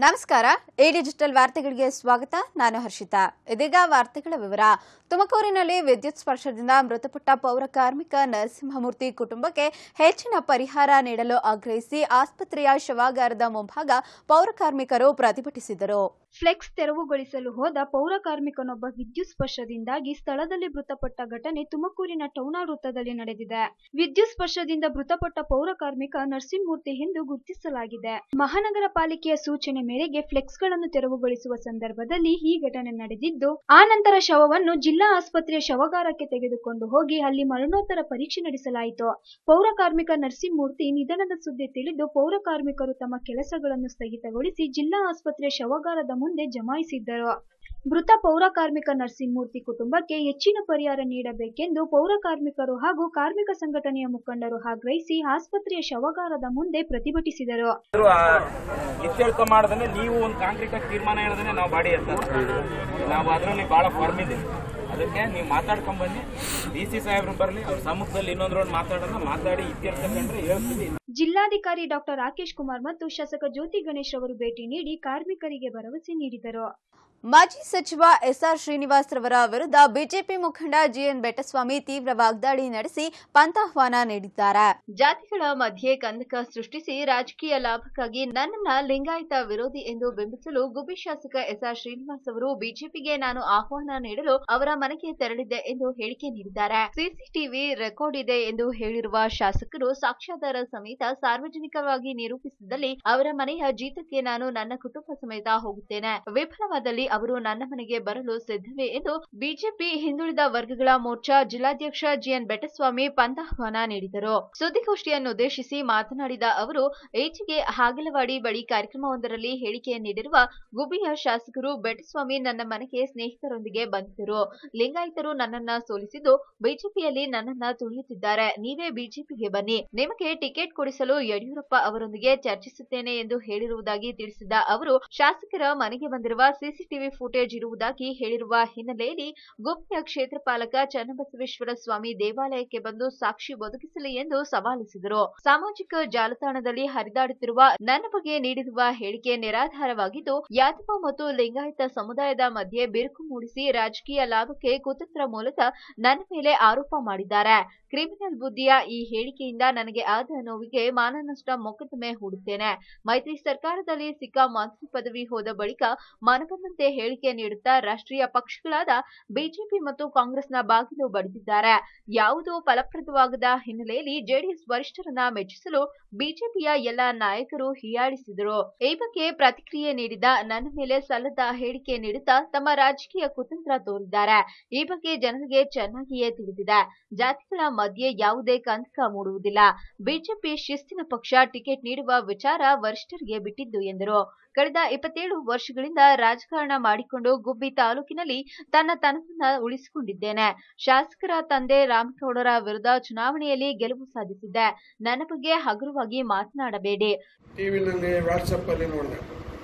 ನಮಸ್ಕಾರ A digital ವಾರ್ತೆಗಳಿಗೆ ಸ್ವಾಗತ ನಾನು ಹರ್ಷಿತಾ ಇದೀಗ ವಾರ್ತೆಗಳ ವಿವರ ತುಮಕೂರಿನಲ್ಲಿ ವಿದ್ಯುತ್ ಸ್ಪರ್ಶದಿಂದ ಮೃತಪಟ್ಟ ಪೌರ ಕಾರ್ಮಿಕ ನರಸಿಂಹಮೂರ್ತಿ ಕುಟುಂಬಕ್ಕೆ ಹೆಚ್ಚಿನ ಪರಿಹಾರ ನೀಡಲು ಆಗ್ರಹಿಸಿ ಆಸ್ಪತ್ರೆಯ ಶವಾಗಾರದ ಮುಂಭಾಗ ಪೌರ ಕಾರ್ಮಿಕರು ಪ್ರತಿಭಟಿಸಿದರು ಫ್ಲೆಕ್ಸ್ ತೆರವುಗೊಳಿಸಲು ಹೋದ ಪೌರ ಕಾರ್ಮಿಕನೊಬ್ಬ ವಿದ್ಯುತ್ ಸ್ಪರ್ಶದಿಂದಾಗಿ ಸ್ಥಳದಲ್ಲಿ ಮೃತಪಟ್ಟ ಘಟನೆ ತುಮಕೂರಿನ ಟೌನಾ ವೃತ್ತದಲ್ಲಿ ನಡೆದಿದೆ ವಿದ್ಯುತ್ ಸ್ಪರ್ಶದಿಂದ ಮೃತಪಟ್ಟ ಪೌರ ಕಾರ್ಮಿಕ ನರಸಿಂಹಮೂರ್ತಿ ಎಂದು ಗುರುತಿಸಲಾಗಿದೆ ಮಹಾನಗರ ಪಾಲಿಕೆಯ ಸೂಚನೆ ಮೇರೆಗೆ ಫ್ಲೆಕ್ಸ್ಗಳನ್ನು ತೆರವುಗೊಳಿಸುವ ಸಂದರ್ಭದಲ್ಲಿ ಈ ಘಟನೆ ನಡೆದಿದ್ದು ಆ ನಂತರ ಶವವನ್ನು ಜಿಲ್ಲಾ ಆಸ್ಪತ್ರೆಯ ಶವಗಾರಕ್ಕೆ ತೆಗೆದುಕೊಂಡು ಹೋಗಿ ಅಲ್ಲಿ ಮರಣೋತ್ತರ ಪರೀಕ್ಷೆ ನಡೆಸಲಾಯಿತು ಪೌರ ಕಾರ್ಮಿಕ ನರಸಿಂಹಮೂರ್ತಿ ನಿಧನದ ಸುದ್ದಿ ತಿಳಿದು ಪೌರ ಕಾರ್ಮಿಕರು ತಮ್ಮ ಕೆಲಸಗಳನ್ನು ಸ್ಥಗಿತಗೊಳಿಸಿ ಜಿಲ್ಲಾ ಆಸ್ಪತ್ರೆಯ ಶವಗಾರದ ಮುಂದೆ ಜಮಾಯಿಸಿದ್ದರು ಮೃತ ಪೌರ ಕಾರ್ಮಿಕ ನರಸಿಂಹಮೂರ್ತಿ ಕುಟುಂಬಕ್ಕೆ ಹೆಚ್ಚಿನ ಪರಿಹಾರ ನೀಡಬೇಕೆಂದು ಪೌರ ಕಾರ್ಮಿಕರು ಹಾಗೂ ಕಾರ್ಮಿಕ ಸಂಘಟನೆಯ ಮುಖಂಡರು ಆಗ್ರಹಿಸಿ ಆಸ್ಪತ್ರೆಯ ಶವಗಾರದ ಮುಂದೆ ಪ್ರತಿಭಟಿಸಿದರು ಆದ್ರೂ ಆ ಇತ್ಯರ್ಥ ಮಾಡದೇ ನೀವು ಒಂದು ಕಾಂಕ್ರೀಟ್ ಆಗಿ ತೀರ್ಮಾನ ಹೇಳಿದ್ರೆ ನಾವು ಬಾಡಿ ಅಂತ ನಾವು ಅದರಲ್ಲಿ ಬಹಳ ಫಾರ್ಮ್ ಇದ್ದೀವಿ ಅದಕ್ಕೆ ನೀವು ಮಾತಾಡ್ಕೊಂಡ್ ಬನ್ನಿ ಡಿ ಸಿ ಸಾಹೇಬ್ರು ಬರಲಿ ಅವ್ರ ಸಮ್ಮುಖದಲ್ಲಿ ಇನ್ನೊಂದು ರೌಂಡ್ ಮಾತಾಡೋಣ ಮಾತಾಡಿ ಇತ್ಯರ್ಥ ಕಂಡ್ರೆ ಹೇಳ್ತೀವಿ ಜಿಲ್ಲಾಧಿಕಾರಿ ಡಾಕ್ಟರ್ ರಾಕೇಶ್ ಕುಮಾರ್ ಮತ್ತು ಶಾಸಕ ಜ್ಯೋತಿ ಗಣೇಶ್ ಅವರು ಭೇಟಿ ನೀಡಿ ಕಾರ್ಮಿಕರಿಗೆ ಭರವಸೆ ನೀಡಿದರು ಮಾಜಿ ಸಚಿವ ಎಸ್ಆರ್ ಶ್ರೀನಿವಾಸ್ ರವರ ವಿರುದ್ಧ ಬಿಜೆಪಿ ಮುಖಂಡ ಜಿಎನ್ ಬೆಟ್ಟಸ್ವಾಮಿ ತೀವ್ರ ವಾಗ್ದಾಳಿ ನಡೆಸಿ ಪಂಥಾಹ್ವಾನ ನೀಡಿದ್ದಾರೆ ಜಾತಿಗಳ ಮಧ್ಯೆ ಕಂದಕ ಸೃಷ್ಟಿಸಿ ರಾಜಕೀಯ ಲಾಭಕ್ಕಾಗಿ ನನ್ನನ್ನ ಲಿಂಗಾಯತ ವಿರೋಧಿ ಎಂದು ಬಿಂಬಿಸಲು ಗುಬ್ಬಿ ಶಾಸಕ ಎಸ್ಆರ್ ಶ್ರೀನಿವಾಸ್ ಅವರು ಬಿಜೆಪಿಗೆ ನಾನು ಆಹ್ವಾನ ನೀಡಲು ಅವರ ಮನೆಗೆ ತೆರಳಿದ್ದೆ ಎಂದು ಹೇಳಿಕೆ ನೀಡಿದ್ದಾರೆ ಸಿಸಿಟಿವಿ ರೆಕಾರ್ಡ್ ಇದೆ ಎಂದು ಹೇಳಿರುವ ಶಾಸಕರು ಸಾಕ್ಷ್ಯಾಧಾರ ಸಮೇತ ಸಾರ್ವಜನಿಕವಾಗಿ ನಿರೂಪಿಸಿದಲ್ಲಿ ಅವರ ಮನೆಯ ಜೀತಕ್ಕೆ ನಾನು ನನ್ನ ಕುಟುಂಬ ಸಮೇತ ಹೋಗುತ್ತೇನೆ ವಿಫಲವಾದಲ್ಲಿ ಅವರು ನನ್ನ ಮನೆಗೆ ಬರಲು ಸಿದ್ಧವೇ ಎಂದು ಬಿಜೆಪಿ ಹಿಂದುಳಿದ ವರ್ಗಗಳ ಮೋರ್ಚಾ ಜಿಲ್ಲಾಧ್ಯಕ್ಷ ಜಿಎನ್ ಬೆಟ್ಟಸ್ವಾಮಿ ಪಂಥಾಹ್ವಾನ ನೀಡಿದರು ಸುದ್ದಿಗೋಷ್ಠಿಯನ್ನುದ್ದೇಶಿಸಿ ಮಾತನಾಡಿದ ಅವರು ಈಚೆಗೆ ಹಾಗಲವಾಡಿ ಬಳಿ ಕಾರ್ಯಕ್ರಮವೊಂದರಲ್ಲಿ ಹೇಳಿಕೆ ನೀಡಿರುವ ಗುಬ್ಬಿಯ ಶಾಸಕರು ಬೆಟ್ಟಸ್ವಾಮಿ ನನ್ನ ಮನೆಗೆ ಸ್ನೇಹಿತರೊಂದಿಗೆ ಬಂದಿದ್ದರು ಲಿಂಗಾಯತರು ನನ್ನನ್ನ ಸೋಲಿಸಿದ್ದು ಬಿಜೆಪಿಯಲ್ಲಿ ನನ್ನನ್ನ ತುಳಿಯುತ್ತಿದ್ದಾರೆ ನೀವೇ ಬಿಜೆಪಿಗೆ ಬನ್ನಿ ನಿಮಗೆ ಟಿಕೆಟ್ ಕೊಡಿಸಲು ಯಡಿಯೂರಪ್ಪ ಅವರೊಂದಿಗೆ ಚರ್ಚಿಸುತ್ತೇನೆ ಎಂದು ಹೇಳಿರುವುದಾಗಿ ತಿಳಿಸಿದ ಅವರು ಶಾಸಕರ ಮನೆಗೆ ಬಂದಿರುವ ಸಿಸಿಟಿವಿ ಫುಟೇಜ್ ಇರುವುದಾಗಿ ಹೇಳಿರುವ ಹಿನ್ನೆಲೆಯಲ್ಲಿ ಗುಪ್ಪಿಯ ಕ್ಷೇತ್ರ ಪಾಲಕ ಚನ್ನಬಸವೇಶ್ವರ ಸ್ವಾಮಿ ದೇವಾಲಯಕ್ಕೆ ಬಂದು ಸಾಕ್ಷಿ ಒದಗಿಸಲಿ ಎಂದು ಸವಾಲಿಸಿದರು ಸಾಮಾಜಿಕ ಜಾಲತಾಣದಲ್ಲಿ ಹರಿದಾಡುತ್ತಿರುವ ನನ್ನ ಬಗ್ಗೆ ನೀಡಿರುವ ಹೇಳಿಕೆ ನಿರಾಧಾರವಾಗಿದ್ದು ಯಾದವ ಮತ್ತು ಲಿಂಗಾಯತ ಸಮುದಾಯದ ಮಧ್ಯೆ ಬಿರುಕು ಮೂಡಿಸಿ ರಾಜಕೀಯ ಲಾಭಕ್ಕೆ ಕುತಂತ್ರ ಮೂಲಕ ನನ್ನ ಮೇಲೆ ಆರೋಪ ಮಾಡಿದ್ದಾರೆ ಕ್ರಿಮಿನಲ್ ಬುದ್ಧಿಯ ಈ ಹೇಳಿಕೆಯಿಂದ ನನಗೆ ಆದ ನೋವಿಗೆ ಮಾನನಷ್ಟ ಮೊಕದ್ದಮೆ ಹೂಡುತ್ತೇನೆ ಮೈತ್ರಿ ಸರ್ಕಾರದಲ್ಲಿ ಸಿಕ್ಕ ಮಂತ್ರಿ ಪದವಿ ಹೋದ ಬಳಿಕ ಮನಬಂದಂತೆ ಹೇಳಿಕೆ ನೀಡುತ್ತಾ ರಾಷ್ಟ್ರೀಯ ಪಕ್ಷಗಳಾದ ಬಿಜೆಪಿ ಮತ್ತು ಕಾಂಗ್ರೆಸ್ನ ಬಾಗಿಲು ಬಡಿದಿದ್ದಾರೆ ಯಾವುದೂ ಫಲಪ್ರದವಾಗದ ಹಿನ್ನೆಲೆಯಲ್ಲಿ ಜೆಡಿಎಸ್ ವರಿಷ್ಠರನ್ನ ಮೆಚ್ಚಿಸಲು ಬಿಜೆಪಿಯ ಎಲ್ಲ ನಾಯಕರು ಹೀಯಾಳಿಸಿದರು ಈ ಬಗ್ಗೆ ಪ್ರತಿಕ್ರಿಯೆ ನೀಡಿದ ನನ್ನ ಮೇಲೆ ಸಲ್ಲದ ಹೇಳಿಕೆ ನೀಡುತ್ತಾ ತಮ್ಮ ರಾಜಕೀಯ ಕುತಂತ್ರ ತೋರಿದ್ದಾರೆ ಈ ಬಗ್ಗೆ ಜನರಿಗೆ ಚೆನ್ನಾಗಿಯೇ ತಿಳಿದಿದೆ ಜಾತಿಗಳ ಮಧ್ಯೆ ಯಾವುದೇ ಕಂದಕ ಮೂಡುವುದಿಲ್ಲ ಬಿಜೆಪಿ ಶಿಸ್ತಿನ ಪಕ್ಷ ಟಿಕೆಟ್ ನೀಡುವ ವಿಚಾರ ವರಿಷ್ಠರಿಗೆ ಬಿಟ್ಟಿದ್ದು ಎಂದರು ಕಳೆದ ಇಪ್ಪತ್ತೇಳು ವರ್ಷಗಳಿಂದ ರಾಜಕಾರಣ ಮಾಡಿಕೊಂಡು ಗುಬ್ಬಿ ತಾಲೂಕಿನಲ್ಲಿ ತನ್ನ ತನವನ್ನ ಉಳಿಸಿಕೊಂಡಿದ್ದೇನೆ ಶಾಸಕರ ತಂದೆ ರಾಮಗೌಡರ ವಿರುದ್ಧ ಚುನಾವಣೆಯಲ್ಲಿ ಗೆಲುವು ಸಾಧಿಸಿದ್ದೆ ನನ್ನ ಬಗ್ಗೆ ಹಗುರವಾಗಿ ಮಾತನಾಡಬೇಡಿ ಟಿವಿನಲ್ಲಿ ವಾಟ್ಸಪ್ಪಲ್ಲಿ ನೋಡಿದೆ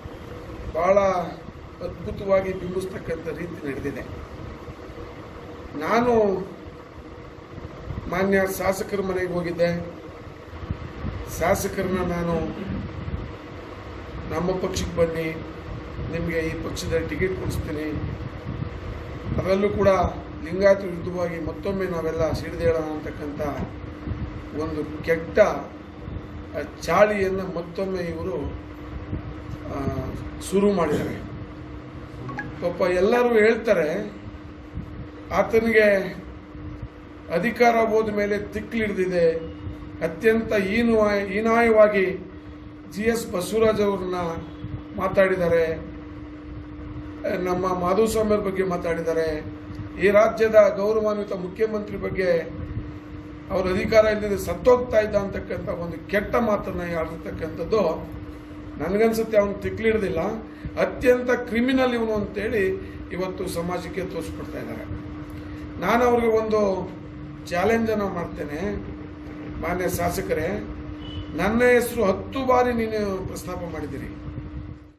ಭಾಳ ಅದ್ಭುತವಾಗಿ ಬಿಂಬಿಸ್ತಕ್ಕಂಥ ರೀತಿ ನಡೆದಿದೆ ನಾನು ಮಾನ್ಯ ಶಾಸಕರ ಮನೆಗೆ ಹೋಗಿದ್ದೆ ಶಾಸಕರನ್ನ ನಾನು ನಮ್ಮ ಪಕ್ಷಕ್ಕೆ ಬನ್ನಿ ನಿಮಗೆ ಈ ಪಕ್ಷದ ಟಿಕೆಟ್ ಕೊಡಿಸ್ತೀನಿ ಅದರಲ್ಲೂ ಕೂಡ ಲಿಂಗಾಯತ ವಿರುದ್ಧವಾಗಿ ಮತ್ತೊಮ್ಮೆ ನಾವೆಲ್ಲ ಸಿಡಿದೇಳೋಣ ಅಂತಕ್ಕಂಥ ಒಂದು ಕೆಟ್ಟ ಆ ಚಾಳಿಯನ್ನು ಮತ್ತೊಮ್ಮೆ ಇವರು ಆ, ಶುರು ಮಾಡಿದ್ದಾರೆ ಪಾಪ ಎಲ್ಲರೂ ಹೇಳ್ತಾರೆ ಆತನಿಗೆ ಅಧಿಕಾರ ಹೋದ ಮೇಲೆ ತಿಕ್ಲಿಡ್ದಿದೆ ಅತ್ಯಂತ ಹೀನ ಹೀನಾಯವಾಗಿ ಜಿ ಎಸ್ ಬಸವರಾಜ್ ಅವ್ರನ್ನ ಮಾತಾಡಿದ್ದಾರೆ ಆ, ನಮ್ಮ ಮಾಧುಸ್ವಾಮಿ ಅವ್ರ ಬಗ್ಗೆ ಮಾತಾಡಿದ್ದಾರೆ ಈ ರಾಜ್ಯದ ಗೌರವಾನ್ವಿತ ಮುಖ್ಯಮಂತ್ರಿ ಬಗ್ಗೆ ಅವ್ರ ಅಧಿಕಾರ ಇಲ್ಲದೆ ಸತ್ತೋಗ್ತಾ ಇದ್ದ ಅಂತಕ್ಕಂಥ ಒಂದು ಕೆಟ್ಟ ಮಾತನ್ನ ಆಡಿರ್ತಕ್ಕಂಥದ್ದು ನನಗನ್ಸುತ್ತೆ ಅವನು ತಿಕ್ಲಿಡ್ದಿಲ್ಲ ಅತ್ಯಂತ ಕ್ರಿಮಿನಲ್ ಇವನು ಅಂತೇಳಿ ಇವತ್ತು ಸಮಾಜಕ್ಕೆ ತೋರಿಸ್ಕೊಡ್ತಾ ಇದ್ದಾರೆ ನಾನು ಅವ್ರಿಗೆ ಒಂದು ಚಾಲೆಂಜನ್ನು ಮಾಡ್ತೇನೆ ಮಾನ್ಯ ಶಾಸಕರೇ ನನ್ನ ಹೆಸರು ಹತ್ತು ಬಾರಿ ನೀನು ಪ್ರಸ್ತಾಪ ಮಾಡಿದ್ದೀರಿ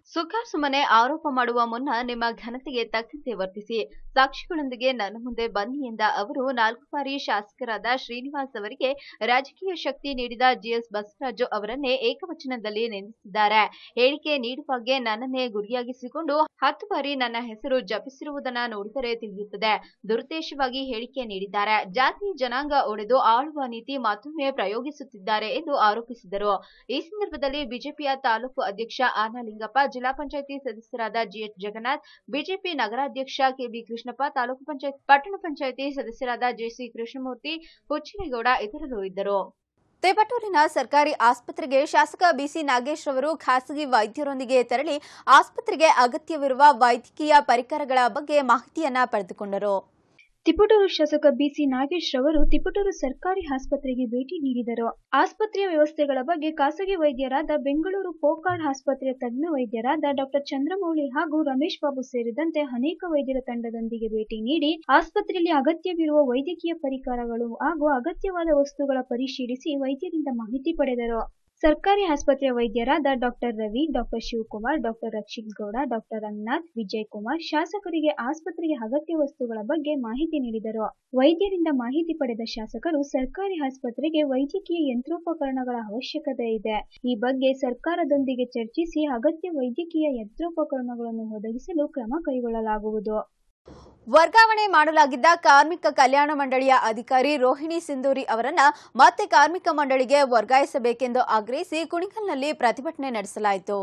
ಸುಖಾಸುಮ್ಮನೆ ಆರೋಪ ಮಾಡುವ ಮುನ್ನ ನಿಮ್ಮ ಘನತೆಗೆ ತಕ್ಕಂತೆ ವರ್ತಿಸಿ ಸಾಕ್ಷಿಗಳೊಂದಿಗೆ ನನ್ನ ಮುಂದೆ ಬನ್ನಿ ಎಂದ ಅವರು ನಾಲ್ಕು ಬಾರಿ ಶಾಸಕರಾದ ಶ್ರೀನಿವಾಸ್ ಅವರಿಗೆ ರಾಜಕೀಯ ಶಕ್ತಿ ನೀಡಿದ ಜಿಎಸ್ ಬಸವರಾಜು ಅವರನ್ನೇ ಏಕವಚನದಲ್ಲಿ ನಿಂದಿಸಿದ್ದಾರೆ ಹೇಳಿಕೆ ನೀಡುವಾಗೆ ನನ್ನನ್ನೇ ಗುರಿಯಾಗಿಸಿಕೊಂಡು ಹತ್ತು ಬಾರಿ ನನ್ನ ಹೆಸರು ಜಪಿಸಿರುವುದನ್ನ ನೋಡಿದರೆ ತಿಳಿಯುತ್ತದೆ ದುರುದ್ದೇಶವಾಗಿ ಹೇಳಿಕೆ ನೀಡಿದ್ದಾರೆ ಜಾತಿ ಜನಾಂಗ ಒಡೆದು ಆಳುವ ನೀತಿ ಮತ್ತೊಮ್ಮೆ ಪ್ರಯೋಗಿಸುತ್ತಿದ್ದಾರೆ ಎಂದು ಆರೋಪಿಸಿದರು ಈ ಸಂದರ್ಭದಲ್ಲಿ ಬಿಜೆಪಿಯ ತಾಲೂಕು ಅಧ್ಯಕ್ಷ ಆನಲಿಂಗಪ್ಪ ಜಿಲ್ಲಾ ಪಂಚಾಯಿತಿ ಸದಸ್ಯರಾದ ಜಿಎಚ್ ಜಗನ್ನಾಥ್ ಬಿಜೆಪಿ ನಗರಾಧ್ಯಕ್ಷ ಕೆಬಿ ಕೃಷ್ಣಪ್ಪ ತಾಲೂಕು ಪಂಚಾಯತ್ ಪಟ್ಟಣ ಪಂಚಾಯಿತಿ ಸದಸ್ಯರಾದ ಜೆಸಿ ಕೃಷ್ಣಮೂರ್ತಿ ಹುಚ್ಚಿನೇಗೌಡ ಇತರರು ಇದ್ದರು ತೇಪಟೂರಿನ ಸರ್ಕಾರಿ ಆಸ್ಪತ್ರೆಗೆ ಶಾಸಕ ಬಿಸಿ ನಾಗೇಶ್ ಅವರು ಖಾಸಗಿ ವೈದ್ಯರೊಂದಿಗೆ ತೆರಳಿ ಆಸ್ಪತ್ರೆಗೆ ಅಗತ್ಯವಿರುವ ವೈದ್ಯಕೀಯ ಪರಿಕರಗಳ ಬಗ್ಗೆ ಮಾಹಿತಿಯನ್ನ ಪಡೆದುಕೊಂಡರು ತಿಪಟೂರು ಶಾಸಕ ಬಿಸಿ ನಾಗೇಶ್ ರವರು ತಿಪಟೂರು ಸರ್ಕಾರಿ ಆಸ್ಪತ್ರೆಗೆ ಭೇಟಿ ನೀಡಿದರು ಆಸ್ಪತ್ರೆಯ ವ್ಯವಸ್ಥೆಗಳ ಬಗ್ಗೆ ಖಾಸಗಿ ವೈದ್ಯರಾದ ಬೆಂಗಳೂರು ಪೋಕಾರ್ಡ್ ಆಸ್ಪತ್ರೆಯ ತಜ್ಞ ವೈದ್ಯರಾದ ಡಾಕ್ಟರ್ ಚಂದ್ರಮೌಳಿ ಹಾಗೂ ರಮೇಶ್ ಬಾಬು ಸೇರಿದಂತೆ ಅನೇಕ ವೈದ್ಯರ ತಂಡದೊಂದಿಗೆ ಭೇಟಿ ನೀಡಿ ಆಸ್ಪತ್ರೆಯಲ್ಲಿ ಅಗತ್ಯವಿರುವ ವೈದ್ಯಕೀಯ ಪರಿಕರಗಳು ಹಾಗೂ ಅಗತ್ಯವಾದ ವಸ್ತುಗಳ ಪರಿಶೀಲಿಸಿ ವೈದ್ಯರಿಂದ ಮಾಹಿತಿ ಪಡೆದರು ಸರ್ಕಾರಿ ಆಸ್ಪತ್ರೆಯ ವೈದ್ಯರಾದ doctor Ravi doctor Shivakumar doctor Rakshith Gowda doctor Ranganath Vijay Kumar ಶಾಸಕರಿಗೆ ಆಸ್ಪತ್ರೆಗೆ ಅಗತ್ಯ ವಸ್ತುಗಳ ಬಗ್ಗೆ ಮಾಹಿತಿ ನೀಡಿದರು ವೈದ್ಯರಿಂದ ಮಾಹಿತಿ ಪಡೆದ ಶಾಸಕರು ಸರ್ಕಾರಿ ಆಸ್ಪತ್ರೆಗೆ ವೈದ್ಯಕೀಯ ಯಂತ್ರೋಪಕರಣಗಳ ಅವಶ್ಯಕತೆ ಇದೆ ಈ ಬಗ್ಗೆ ಸರ್ಕಾರದೊಂದಿಗೆ ಚರ್ಚಿಸಿ ಅಗತ್ಯ ವೈದ್ಯಕೀಯ ಯಂತ್ರೋಪಕರಣಗಳನ್ನು ಒದಗಿಸಲು ಕ್ರಮ ಕೈಗೊಳ್ಳಲಾಗುವುದು ವರ್ಗಾವಣೆ ಮಾಡಲಾಗಿದ್ದ ಕಾರ್ಮಿಕ ಕಲ್ಯಾಣ ಮಂಡಳಿಯ ಅಧಿಕಾರಿ ರೋಹಿಣಿ ಸಿಂಧೂರಿ ಅವರನ್ನ ಮತ್ತೆ ಕಾರ್ಮಿಕ ಮಂಡಳಿಗೆ ವರ್ಗಾಯಿಸಬೇಕೆಂದು ಆಗ್ರಹಿಸಿ ಕುಣಿಗಲ್ನಲ್ಲಿ ಪ್ರತಿಭಟನೆ ನಡೆಸಲಾಯಿತು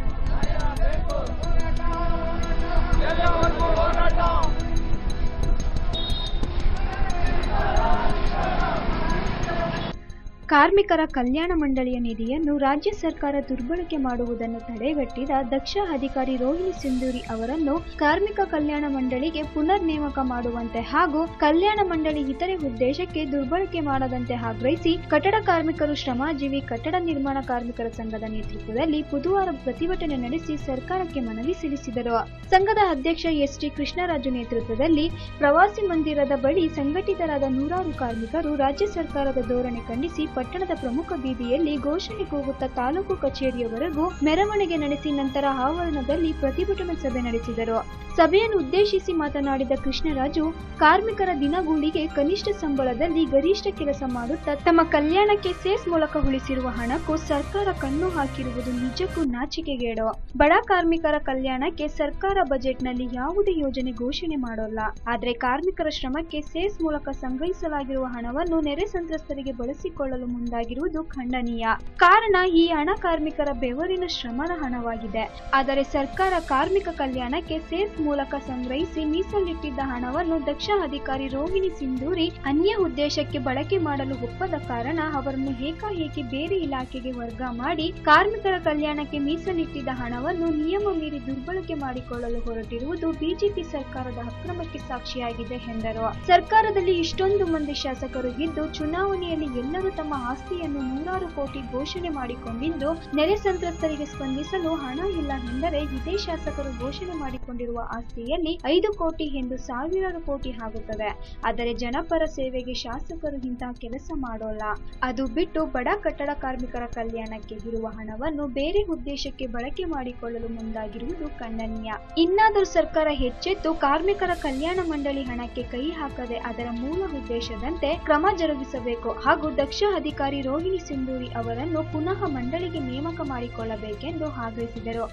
ಕಾರ್ಮಿಕರ ಕಲ್ಯಾಣ ಮಂಡಳಿಯ ನಿಧಿಯನ್ನು ರಾಜ್ಯ ಸರ್ಕಾರ ದುರ್ಬಳಕೆ ಮಾಡುವುದನ್ನು ತಡೆಗಟ್ಟಿದ ದಕ್ಷ ಅಧಿಕಾರಿ ರೋಹಿಣಿ ಸಿಂಧೂರಿ ಅವರನ್ನು ಕಾರ್ಮಿಕ ಕಲ್ಯಾಣ ಮಂಡಳಿಗೆ ಪುನರ್ ನೇಮಕ ಮಾಡುವಂತೆ ಹಾಗೂ ಕಲ್ಯಾಣ ಮಂಡಳಿ ಇತರೆ ಉದ್ದೇಶಕ್ಕೆ ದುರ್ಬಳಕೆ ಮಾಡದಂತೆ ಆಗ್ರಹಿಸಿ ಕಟ್ಟಡ ಕಾರ್ಮಿಕರು ಶ್ರಮಜೀವಿ ಕಟ್ಟಡ ನಿರ್ಮಾಣ ಕಾರ್ಮಿಕರ ಸಂಘದ ನೇತೃತ್ವದಲ್ಲಿ ಬುಧವಾರ ಪ್ರತಿಭಟನೆ ನಡೆಸಿ ಸರ್ಕಾರಕ್ಕೆ ಮನವಿ ಸಲ್ಲಿಸಿದರು ಸಂಘದ ಅಧ್ಯಕ್ಷ ಎಸ್ ಟಿ ಕೃಷ್ಣರಾಜು ನೇತೃತ್ವದಲ್ಲಿ ಪ್ರವಾಸಿ ಮಂದಿರದ ಬಳಿ ಸಂಘಟಿತರಾದ ನೂರಾರು ಕಾರ್ಮಿಕರು ರಾಜ್ಯ ಸರ್ಕಾರದ ಧೋರಣೆ ಖಂಡಿಸಿ ಪಟ್ಟಣದ ಪ್ರಮುಖ ಬೀದಿಯಲ್ಲಿ ಘೋಷಣೆ ಕೂಗುತ್ತಾ ತಾಲೂಕು ಕಚೇರಿಯವರೆಗೂ ಮೆರವಣಿಗೆ ನಡೆಸಿ ನಂತರ ಆವರಣದಲ್ಲಿ ಪ್ರತಿಭಟನಾ ಸಭೆ ನಡೆಸಿದರು ಸಭೆಯನ್ನು ಉದ್ದೇಶಿಸಿ ಮಾತನಾಡಿದ ಕೃಷ್ಣರಾಜು ಕಾರ್ಮಿಕರ ದಿನಗೂಲಿಗೆ ಕನಿಷ್ಠ ಸಂಬಳದಲ್ಲಿ ಗರಿಷ್ಠ ಕೆಲಸ ಮಾಡುತ್ತಾ ತಮ್ಮ ಕಲ್ಯಾಣಕ್ಕೆ ಸೇಸ್ ಮೂಲಕ ಉಳಿಸಿರುವ ಹಣಕ್ಕೂ ಸರ್ಕಾರ ಕಣ್ಣು ಹಾಕಿರುವುದು ನಿಜಕ್ಕೂ ನಾಚಿಕೆಗೇಡು ಬಡ ಕಾರ್ಮಿಕರ ಕಲ್ಯಾಣಕ್ಕೆ ಸರ್ಕಾರ ಬಜೆಟ್ನಲ್ಲಿ ಯಾವುದೇ ಯೋಜನೆ ಘೋಷಣೆ ಮಾಡೋಲ್ಲ ಆದ್ರೆ ಕಾರ್ಮಿಕರ ಶ್ರಮಕ್ಕೆ ಸೇಸ್ ಮೂಲಕ ಸಂಗ್ರಹಿಸಲಾಗಿರುವ ಹಣವನ್ನು ನೆರೆ ಸಂತ್ರಸ್ತರಿಗೆ ಬಳಸಿಕೊಳ್ಳಲು ಮುಂದಾಗಿರುವುದು ಖಂಡನೀಯ ಕಾರಣ ಈ ಹಣ ಕಾರ್ಮಿಕರ ಬೆವರಿನ ಶ್ರಮದ ಹಣವಾಗಿದೆ ಆದರೆ ಸರ್ಕಾರ ಕಾರ್ಮಿಕ ಕಲ್ಯಾಣಕ್ಕೆ ಸೇಸ್ ಮೂಲಕ ಸಂಗ್ರಹಿಸಿ ಮೀಸಲಿಟ್ಟಿದ್ದ ಹಣವನ್ನು ದಕ್ಷ ಅಧಿಕಾರಿ ರೋಹಿಣಿ ಸಿಂಧೂರಿ ಅನ್ಯ ಉದ್ದೇಶಕ್ಕೆ ಬಳಕೆ ಮಾಡಲು ಒಪ್ಪದ ಕಾರಣ ಅವರನ್ನು ಏಕಾಏಕಿ ಬೇರೆ ಇಲಾಖೆಗೆ ವರ್ಗ ಮಾಡಿ ಕಾರ್ಮಿಕರ ಕಲ್ಯಾಣಕ್ಕೆ ಮೀಸಲಿಟ್ಟಿದ್ದ ಹಣವನ್ನು ನಿಯಮ ಮೀರಿ ದುರ್ಬಳಕೆ ಮಾಡಿಕೊಳ್ಳಲು ಹೊರಟಿರುವುದು ಬಿಜೆಪಿ ಸರ್ಕಾರದ ಅಕ್ರಮಕ್ಕೆ ಸಾಕ್ಷಿಯಾಗಿದೆ ಎಂದರು ಸರ್ಕಾರದಲ್ಲಿ ಇಷ್ಟೊಂದು ಮಂದಿ ಶಾಸಕರು ಇದ್ದು ಚುನಾವಣೆಯಲ್ಲಿ ಎಲ್ಲರೂ ತಮ್ಮ ಆಸ್ತಿಯನ್ನು ನೂರಾರು ಕೋಟಿ ಘೋಷಣೆ ಮಾಡಿಕೊಂಡಿದ್ದು ನೆರೆ ಸಂತ್ರಸ್ತರಿಗೆ ಸ್ಪಂದಿಸಲು ಹಣ ಇಲ್ಲ ಎಂದರೆ ಇದೇ ಶಾಸಕರು ಘೋಷಣೆ ಮಾಡಿಕೊಂಡಿರುವ ಆಸ್ತಿಯಲ್ಲಿ ಐದು ಕೋಟಿ ಎಂದು ಸಾವಿರಾರು ಕೋಟಿ ಆಗುತ್ತದೆ ಆದರೆ ಜನಪರ ಸೇವೆಗೆ ಶಾಸಕರು ಇಂತಹ ಕೆಲಸ ಮಾಡೋಲ್ಲ ಅದು ಬಿಟ್ಟು ಬಡ ಕಟ್ಟಡ ಕಾರ್ಮಿಕರ ಕಲ್ಯಾಣಕ್ಕೆ ಇರುವ ಹಣವನ್ನು ಬೇರೆ ಉದ್ದೇಶಕ್ಕೆ ಬಳಕೆ ಮಾಡಿಕೊಳ್ಳಲು ಮುಂದಾಗಿರುವುದು ಖಂಡನೀಯ ಇನ್ನಾದರೂ ಸರ್ಕಾರ ಎಚ್ಚೆತ್ತು ಕಾರ್ಮಿಕರ ಕಲ್ಯಾಣ ಮಂಡಳಿ ಹಣಕ್ಕೆ ಕೈ ಹಾಕದೆ ಅದರ ಮೂಲ ಉದ್ದೇಶದಂತೆ ಕ್ರಮ ಜರುಗಿಸಬೇಕು ಹಾಗೂ ದಕ್ಷ ಅಧಿಕಾರಿ ರೋಹಿಣಿ ಸಿಂಧೂರಿ ಅವರನ್ನು ಪುನಃ ಮಂಡಳಿಗೆ ನೇಮಕ ಮಾಡಿಕೊಳ್ಳಬೇಕೆಂದು ಆಗ್ರಹಿಸಿದರು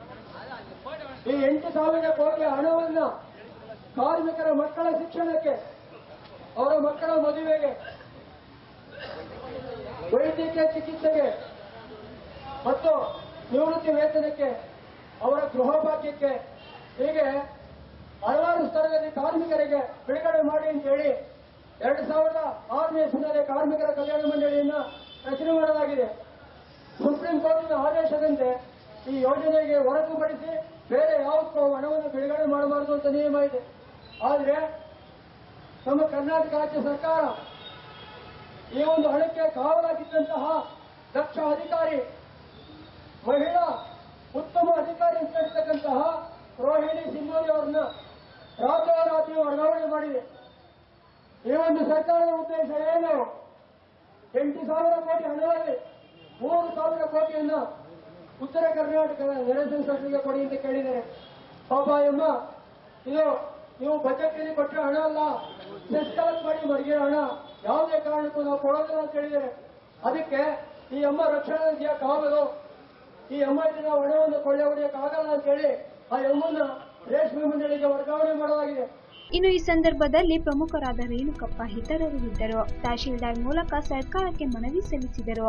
ಈ ಎಂಟು ಸಾವಿರ ಕೋಟಿ ಹಣವನ್ನು ಕಾರ್ಮಿಕರ ಮಕ್ಕಳ ಶಿಕ್ಷಣಕ್ಕೆ ಅವರ ಮಕ್ಕಳ ಮದುವೆಗೆ ವೈದ್ಯಕೀಯ ಚಿಕಿತ್ಸೆಗೆ ಮತ್ತು ನಿವೃತ್ತಿ ವೇತನಕ್ಕೆ ಅವರ ಗೃಹ ಭಾಗ್ಯಕ್ಕೆ ಹೀಗೆ ಹಲವಾರು ಸ್ತರದಲ್ಲಿ ಕಾರ್ಮಿಕರಿಗೆ ಬಿಡುಗಡೆ ಮಾಡಿ ಅಂತ ಹೇಳಿ ಎರಡು ಸಾವಿರದ ಆರನೇ ಇಸ್ವಿನಲ್ಲಿ ಕಾರ್ಮಿಕರ ಕಲ್ಯಾಣ ಮಂಡಳಿಯನ್ನ ರಚನೆ ಮಾಡಲಾಗಿದೆ ಸುಪ್ರೀಂ ಕೋರ್ಟಿನ ಆದೇಶದಂತೆ ಈ ಯೋಜನೆಗೆ ಹೊರತುಪಡಿಸಿ ಬೇರೆ ಯಾವುದಕ್ಕೂ ಹಣವನ್ನು ಬಿಡುಗಡೆ ಮಾಡಬಾರದು ಅಂತ ನಿಯಮ ಇದೆ ಆದರೆ ನಮ್ಮ ಕರ್ನಾಟಕ ರಾಜ್ಯ ಸರ್ಕಾರ ಈ ಒಂದು ಹಣಕ್ಕೆ ಕಾವಲಾಗಿದ್ದಂತಹ ದಕ್ಷ ಅಧಿಕಾರಿ ಮಹಿಳಾ ಉತ್ತಮ ಅಧಿಕಾರಿ ಅಂತ ಹೇಳ್ತಕ್ಕಂತಹ ರೋಹಿಣಿ ಸಿಂಧೂರಿ ಅವರನ್ನ ರಾತ್ರೋರಾತ್ರಿ ವರ್ಗಾವಣೆ ಮಾಡಿದೆ ಈ ಒಂದು ಸರ್ಕಾರದ ಉದ್ದೇಶ ಏನು ಎಂಟು ಸಾವಿರ ಕೋಟಿ ಹಣದಲ್ಲಿ ಮೂರು ಸಾವಿರ ಕೋಟಿಯನ್ನ ಉತ್ತರ ಕರ್ನಾಟಕದ ನೆರೆ ಸಂಸತ್ತಿಗೆ ಕೊಡಿ ಅಂತ ಕೇಳಿದ್ದಾರೆ ಪಾಪ ಅಮ್ಮ ಇದು ನೀವು ಬಜೆಟ್ ಅಲ್ಲಿ ಕೊಟ್ಟರೆ ಹಣ ಅಲ್ಲ ಸೆಸ್ ಕಲೆಕ್ಟ್ ಮಾಡಿ ಮಡಗಿರೋ ಹಣ ಯಾವುದೇ ಕಾರಣಕ್ಕೂ ನಾವು ಕೊಡೋದಿಲ್ಲ ಅಂತ ಹೇಳಿದ್ದಾರೆ ಅದಕ್ಕೆ ಈ ಅಮ್ಮ ರಕ್ಷಣಾ ನಿಧಿಯಕ್ಕಾಗದು ಈ ಅಮ್ಮ ಇದನ್ನ ಹಣವನ್ನು ಕೊಳ್ಳೆ ಹೊಡೆಯಕ್ಕಾಗಲ್ಲ ಅಂತ ಹೇಳಿ ಆ ಅಮ್ಮನ್ನ ರೇಷ್ಮೆ ಮಂಡಳಿಗೆ ವರ್ಗಾವಣೆ ಮಾಡಲಾಗಿದೆ ಇನ್ನು ಈ ಸಂದರ್ಭದಲ್ಲಿ ಪ್ರಮುಖರಾದ ರೇಣುಕಪ್ಪ ಇತರರು ಇದ್ದರು ತಹಶೀಲ್ದಾರ್ ಮೂಲಕ ಸರ್ಕಾರಕ್ಕೆ ಮನವಿ ಸಲ್ಲಿಸಿದರು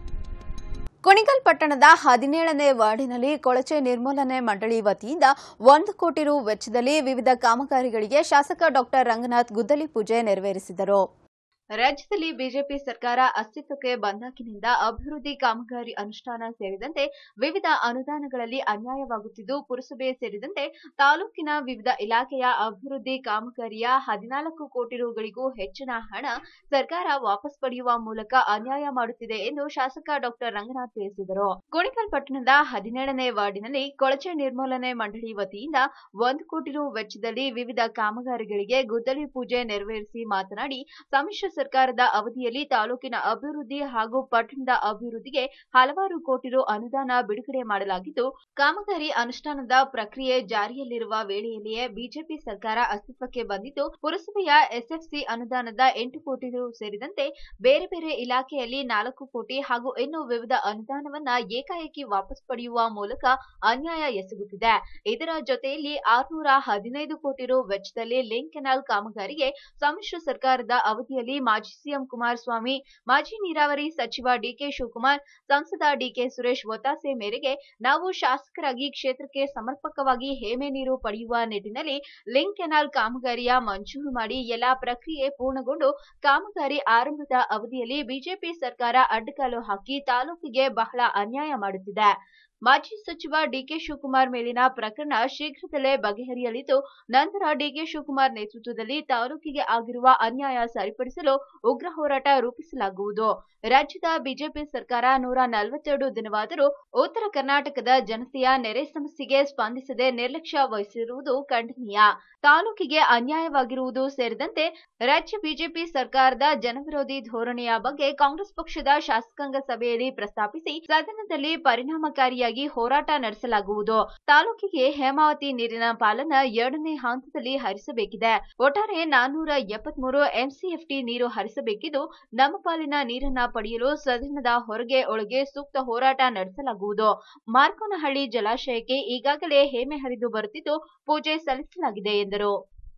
ಕುಣಿಗಲ್ ಪಟ್ಟಣದ ಹದಿನೇಳನೇ ವಾರ್ಡಿನಲ್ಲಿ ಕೊಳಚೆ ನಿರ್ಮೂಲನೆ ಮಂಡಳಿ ವತಿಯಿಂದ ಒಂದು ಕೋಟಿ ರು ವೆಚ್ಚದಲ್ಲಿ ವಿವಿಧ ಕಾಮಗಾರಿಗಳಿಗೆ ಶಾಸಕ ಡಾಕ್ಟರ್ ರಂಗನಾಥ್ ಗುದ್ದಲಿ ಪೂಜೆ ನೆರವೇರಿಸಿದರು ರಾಜ್ಯದಲ್ಲಿ ಬಿಜೆಪಿ ಸರ್ಕಾರ ಅಸ್ತಿತ್ವಕ್ಕೆ ಬಂದಾಗಿನಿಂದ ಅಭಿವೃದ್ಧಿ ಕಾಮಗಾರಿ ಅನುಷ್ಠಾನ ಸೇರಿದಂತೆ ವಿವಿಧ ಅನುದಾನಗಳಲ್ಲಿ ಅನ್ಯಾಯವಾಗುತ್ತಿದ್ದು ಪುರಸಭೆ ಸೇರಿದಂತೆ ತಾಲೂಕಿನ ವಿವಿಧ ಇಲಾಖೆಯ ಅಭಿವೃದ್ಧಿ ಕಾಮಗಾರಿಯ ಹದಿನಾಲ್ಕು ಕೋಟಿ ರುಗಳಿಗೂ ಹೆಚ್ಚಿನ ಹಣ ಸರ್ಕಾರ ವಾಪಸ್ ಪಡೆಯುವ ಮೂಲಕ ಅನ್ಯಾಯ ಮಾಡುತ್ತಿದೆ ಎಂದು ಶಾಸಕ ಡಾಕ್ಟರ್ ರಂಗನಾಥ್ ತಿಳಿಸಿದರು ಕುಣಿಕಲ್ ಪಟ್ಟಣದ ಹದಿನೇಳನೇ ವಾರ್ಡಿನಲ್ಲಿ ಕೊಳಚೆ ನಿರ್ಮೂಲನೆ ಮಂಡಳಿ ವತಿಯಿಂದ ಒಂದು ಕೋಟಿ ರು ವೆಚ್ಚದಲ್ಲಿ ವಿವಿಧ ಕಾಮಗಾರಿಗಳಿಗೆ ಗುದ್ದಲಿ ಪೂಜೆ ನೆರವೇರಿಸಿ ಮಾತನಾಡಿ ಸಮ್ಮಿಶ್ರ ಸರ್ಕಾರದ ಅವಧಿಯಲ್ಲಿ ತಾಲೂಕಿನ ಅಭಿವೃದ್ಧಿ ಹಾಗೂ ಪಟ್ಟಣದ ಅಭಿವೃದ್ಧಿಗೆ ಹಲವಾರು ಕೋಟಿ ರು ಅನುದಾನ ಬಿಡುಗಡೆ ಮಾಡಲಾಗಿದ್ದು ಕಾಮಗಾರಿ ಅನುಷ್ಠಾನದ ಪ್ರಕ್ರಿಯೆ ಜಾರಿಯಲ್ಲಿರುವ ವೇಳೆಯಲ್ಲಿಯೇ ಬಿಜೆಪಿ ಸರ್ಕಾರ ಅಸ್ತಿತ್ವಕ್ಕೆ ಬಂದಿದ್ದು ಪುರಸಭೆಯ ಎಸ್ಎಫ್ಸಿ ಅನುದಾನದ ಎಂಟು ಕೋಟಿ ರು ಸೇರಿದಂತೆ ಬೇರೆ ಬೇರೆ ಇಲಾಖೆಯಲ್ಲಿ ನಾಲ್ಕು ಕೋಟಿ ಹಾಗೂ ಇನ್ನು ವಿವಿಧ ಅನುದಾನವನ್ನ ಏಕಾಏಕಿ ವಾಪಸ್ ಪಡೆಯುವ ಮೂಲಕ ಅನ್ಯಾಯ ಎಸಗುತ್ತಿದೆ ಇದರ ಜೊತೆಯಲ್ಲಿ ಆರುನೂರ ಹದಿನೈದು ಕೋಟಿ ರು ವೆಚ್ಚದಲ್ಲಿ ಲಿಂಕ್ ಕೆನಾಲ್ ಕಾಮಗಾರಿಗೆ ಸಮ್ಮಿಶ್ರ ಸರ್ಕಾರದ ಅವಧಿಯಲ್ಲಿ ಮಾಜಿ ಸಿಎಂ ಕುಮಾರಸ್ವಾಮಿ ಮಾಜಿ ನೀರಾವರಿ ಸಚಿವ ಡಿಕೆ ಶಿವಕುಮಾರ್ ಸಂಸದ ಡಿಕೆ ಸುರೇಶ್ ಒತ್ತಾಸೆ ಮೇರೆಗೆ ನಾವು ಶಾಸಕರಾಗಿ ಕ್ಷೇತ್ರಕ್ಕೆ ಸಮರ್ಪಕವಾಗಿ ಹೇಮೆ ನೀರು ಪಡೆಯುವ ನಿಟ್ಟಿನಲ್ಲಿ ಲಿಂಕ್ ಕೆನಾಲ್ ಕಾಮಗಾರಿಯ ಮಂಜೂರು ಮಾಡಿ ಎಲ್ಲಾ ಪ್ರಕ್ರಿಯೆ ಪೂರ್ಣಗೊಂಡು ಕಾಮಗಾರಿ ಆರಂಭದ ಅವಧಿಯಲ್ಲಿ ಬಿಜೆಪಿ ಸರ್ಕಾರ ಅಡ್ಡಗಾಲು ಹಾಕಿ ತಾಲೂಕಿಗೆ ಬಹಳ ಅನ್ಯಾಯ ಮಾಡುತ್ತಿದೆ ಮಾಜಿ ಸಚಿವ ಡಿಕೆ ಶಿವಕುಮಾರ್ ಮೇಲಿನ ಪ್ರಕರಣ ಶೀಘ್ರದಲ್ಲೇ ಬಗೆಹರಿಯಲಿದ್ದು ನಂತರ ಡಿಕೆ ಶಿವಕುಮಾರ್ ನೇತೃತ್ವದಲ್ಲಿ ತಾಲೂಕಿಗೆ ಆಗಿರುವ ಅನ್ಯಾಯ ಸರಿಪಡಿಸಲು ಉಗ್ರ ಹೋರಾಟ ರೂಪಿಸಲಾಗುವುದು ರಾಜ್ಯದ ಬಿಜೆಪಿ ಸರ್ಕಾರ ನೂರ ನಲವತ್ತೆರಡು ದಿನವಾದರೂ ಉತ್ತರ ಕರ್ನಾಟಕದ ಜನತೆಯ ನೆರೆ ಸಮಸ್ಯೆಗೆ ಸ್ಪಂದಿಸದೆ ನಿರ್ಲಕ್ಷ್ಯ ವಹಿಸಿರುವುದು ಖಂಡನೀಯ ತಾಲೂಕಿಗೆ ಅನ್ಯಾಯವಾಗಿರುವುದು ಸೇರಿದಂತೆ ರಾಜ್ಯ ಬಿಜೆಪಿ ಸರ್ಕಾರದ ಜನವಿರೋಧಿ ಧೋರಣೆಯ ಬಗ್ಗೆ ಕಾಂಗ್ರೆಸ್ ಪಕ್ಷದ ಶಾಸಕಾಂಗ ಸಭೆಯಲ್ಲಿ ಪ್ರಸ್ತಾಪಿಸಿ ಸದನದಲ್ಲಿ ಪರಿಣಾಮಕಾರಿಯಾಗಿ ಹೋರಾಟ ನಡೆಸಲಾಗುವುದು ತಾಲೂಕಿಗೆ ಹೇಮಾವತಿ ನೀರಿನ ಪಾಲನ್ನ ಎರಡನೇ ಹಂತದಲ್ಲಿ ಹರಿಸಬೇಕಿದೆ ಒಟ್ಟಾರೆ ನಾನ್ನೂರ ಎಪ್ಪತ್ಮೂರು ಎಂಸಿಎಫ್ಟಿ ನೀರು ಹರಿಸಬೇಕಿದ್ದು ನಮ್ಮ ಪಾಲಿನ ನೀರನ್ನ ಪಡೆಯಲು ಸದನದ ಹೊರಗೆ ಒಳಗೆ ಸೂಕ್ತ ಹೋರಾಟ ನಡೆಸಲಾಗುವುದು ಮಾರ್ಕೋನಹಳ್ಳಿ ಜಲಾಶಯಕ್ಕೆ ಈಗಾಗಲೇ ಹೇಮೆ ಹರಿದು ಬರುತ್ತಿದ್ದು ಪೂಜೆ ಸಲ್ಲಿಸಲಾಗಿದೆ ಎಂದರು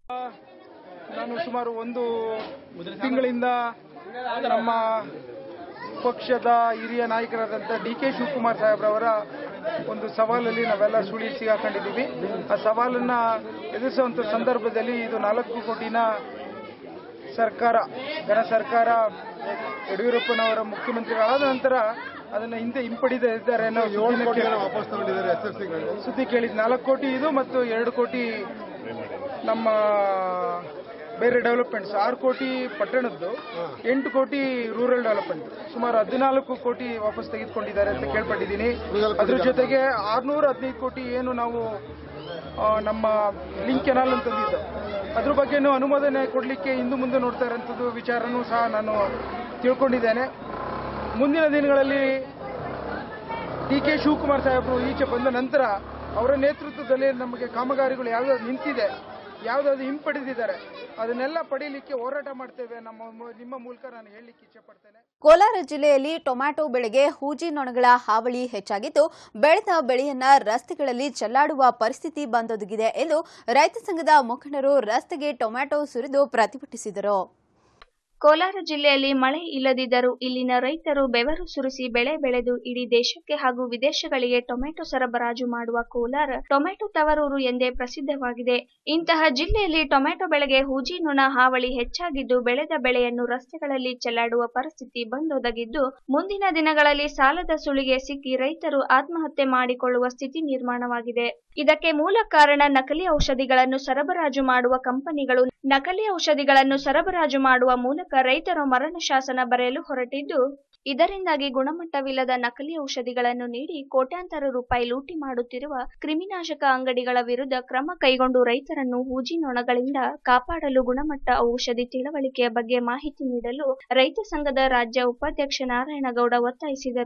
ನಾನು ಸುಮಾರು ಒಂದು ತಿಂಗಳಿಂದ ನಮ್ಮ ಪಕ್ಷದ ಹಿರಿಯ ನಾಯಕರಾದಂಥ ಡಿ ಕೆ ಶಿವಕುಮಾರ್ ಸಾಹೇಬ್ರವರ ಒಂದು ಸವಾಲಲ್ಲಿ ನಾವೆಲ್ಲ ಸುಳಿ ಸಿಗಾಕೊಂಡಿದ್ದೀವಿ ಆ ಸವಾಲನ್ನ ಎದುರಿಸುವಂಥ ಸಂದರ್ಭದಲ್ಲಿ ಇದು ನಾಲ್ಕು ಕೋಟಿನ ಸರ್ಕಾರ ಜನ ಸರ್ಕಾರ ಯಡಿಯೂರಪ್ಪನವರ ಮುಖ್ಯಮಂತ್ರಿಗಳಾದ ನಂತರ ಅದನ್ನ ಹಿಂದೆ ಹಿಂಪಡಿದಿದ್ದಾರೆ ಅನ್ನೋ ಸುದ್ದಿನ ಕೇಳಿ- ಸುದ್ದಿ ಕೇಳಿದ್ ನಾಲ್ಕು ಕೋಟಿ ಇದು ಮತ್ತು ಎರಡು ಕೋಟಿ ನಮ್ಮ ಬೇರೆ ಡೆವಲಪ್ಮೆಂಟ್ಸ್ ಆರು ಕೋಟಿ ಪಟ್ಟಣದ್ದು ಎಂಟು ಕೋಟಿ ರೂರಲ್ ಡೆವಲಪ್ಮೆಂಟ್ ಸುಮಾರು ಹದಿನಾಲ್ಕು ಕೋಟಿ ವಾಪಸ್ ತೆಗೆದುಕೊಂಡಿದ್ದಾರೆ ಅಂತ ಕೇಳ್ಪಟ್ಟಿದ್ದೀನಿ ಅದ್ರ ಜೊತೆಗೆ ಆರ್ನೂರ ಹದಿನೈದು ಕೋಟಿ ಏನು ನಾವು ಆ, ನಮ್ಮ ಲಿಂಕ್ ಕೆನಾಲ್ ಅಂತಂದಿದ್ದು ಅದ್ರ ಬಗ್ಗೆನೂ ಅನುಮೋದನೆ ಕೊಡಲಿಕ್ಕೆ ಹಿಂದೆ ಮುಂದೆ ನೋಡ್ತಾ ಇರೋಂಥದ್ದು ವಿಚಾರನೂ ಸಹ ನಾನು ತಿಳ್ಕೊಂಡಿದ್ದೇನೆ ಮುಂದಿನ ದಿನಗಳಲ್ಲಿ ಡಿ ಕೆ ಶಿವಕುಮಾರ್ ಸಾಹೇಬರು ಈಚೆ ಬಂದ ನಂತರ ಅವರ ನೇತೃತ್ವದಲ್ಲಿ ನಮಗೆ ಕಾಮಗಾರಿಗಳು ಯಾವ್ಯಾವ್ದು ನಿಂತಿದೆ ಯಾವ್ದಾದ್ರು ಹಿಂಪಡೆದಿದ್ದಾರೆ ಅದನ್ನೆಲ್ಲ ಪಡೀಲಿಕ್ಕೆ ಹೋರಾಟ ಮಾಡ್ತೇವೆ ನಮ್ಮ ಮೂ- ನಿಮ್ಮ ಮೂಲಕ ನಾನು ಹೇಳಲಿಕ್ಕೆ ಇಚ್ಛೆ ಪಡ್ತೇನೆ ಕೋಲಾರ ಜಿಲ್ಲೆಯಲ್ಲಿ ಟೊಮ್ಯಾಟೊ ಬೆಳೆಗೆ ಹೂಜಿ ನೊಣಗಳ ಹಾವಳಿ ಹೆಚ್ಚಾಗಿದ್ದು ಬೆಳೆದ ಬೆಳೆಯನ್ನ ರಸ್ತೆಗಳಲ್ಲಿ ಚೆಲ್ಲಾಡುವ ಪರಿಸ್ಥಿತಿ ಬಂದೊದಗಿದೆ ಎಂದು ರೈತ ಸಂಘದ ಮುಖಂಡರು ರಸ್ತೆಗೆ ಟೊಮ್ಯಾಟೊ ಸುರಿದು ಪ್ರತಿಭಟಿಸಿದರು ಕೋಲಾರ ಜಿಲ್ಲೆಯಲ್ಲಿ ಮಳೆ ಇಲ್ಲದಿದ್ದರೂ ಇಲ್ಲಿನ ರೈತರು ಬೆವರು ಸುರಿಸಿ ಬೆಳೆ ಬೆಳೆದು ಇಡೀ ದೇಶಕ್ಕೆ ಹಾಗೂ ವಿದೇಶಗಳಿಗೆ ಟೊಮೆಟೊ ಸರಬರಾಜು ಮಾಡುವ ಕೋಲಾರ ಟೊಮೆಟೊ ತವರೂರು ಎಂದೇ ಪ್ರಸಿದ್ಧವಾಗಿದೆ ಇಂತಹ ಜಿಲ್ಲೆಯಲ್ಲಿ ಟೊಮೆಟೊ ಬೆಳೆಗೆ ಹೂಜಿ ನೊಣ ಹಾವಳಿ ಹೆಚ್ಚಾಗಿದ್ದು ಬೆಳೆದ ಬೆಳೆಯನ್ನು ರಸ್ತೆಗಳಲ್ಲಿ ಚೆಲ್ಲಾಡುವ ಪರಿಸ್ಥಿತಿ ಬಂದೊದಗಿದ್ದು ಮುಂದಿನ ದಿನಗಳಲ್ಲಿ ಸಾಲದ ಸುಳಿಗೆ ಸಿಕ್ಕಿ ರೈತರು ಆತ್ಮಹತ್ಯೆ ಮಾಡಿಕೊಳ್ಳುವ ಸ್ಥಿತಿ ನಿರ್ಮಾಣವಾಗಿದೆ ಇದಕ್ಕೆ ಮೂಲ ಕಾರಣ ನಕಲಿ ಔಷಧಿಗಳನ್ನು ಸರಬರಾಜು ಮಾಡುವ ಕಂಪನಿಗಳು ನಕಲಿ ಔಷಧಿಗಳನ್ನು ಸರಬರಾಜು ಮಾಡುವ ಮೂಲಕ ರೈತರು ಮರಣ ಶಾಸನ ಬರೆಯಲು ಹೊರಟಿದ್ದು ಇದರಿಂದಾಗಿ ಗುಣಮಟ್ಟವಿಲ್ಲದ ನಕಲಿ ಔಷಧಿಗಳನ್ನು ನೀಡಿ ಕೋಟ್ಯಾಂತರ ರೂಪಾಯಿ ಲೂಟಿ ಮಾಡುತ್ತಿರುವ ಕ್ರಿಮಿನಾಶಕ ಅಂಗಡಿಗಳ ವಿರುದ್ಧ ಕ್ರಮ ಕೈಗೊಂಡು ರೈತರನ್ನು ಹೂಜಿ ನೊಣಗಳಿಂದ ಕಾಪಾಡಲು ಗುಣಮಟ್ಟ ಔಷಧಿ ತಿಳುವಳಿಕೆಯ ಬಗ್ಗೆ ಮಾಹಿತಿ ನೀಡಲು ರೈತ ಸಂಘದ ರಾಜ್ಯ ಉಪಾಧ್ಯಕ್ಷ ನಾರಾಯಣಗೌಡ ಒತ್ತಾಯಿಸಿದರು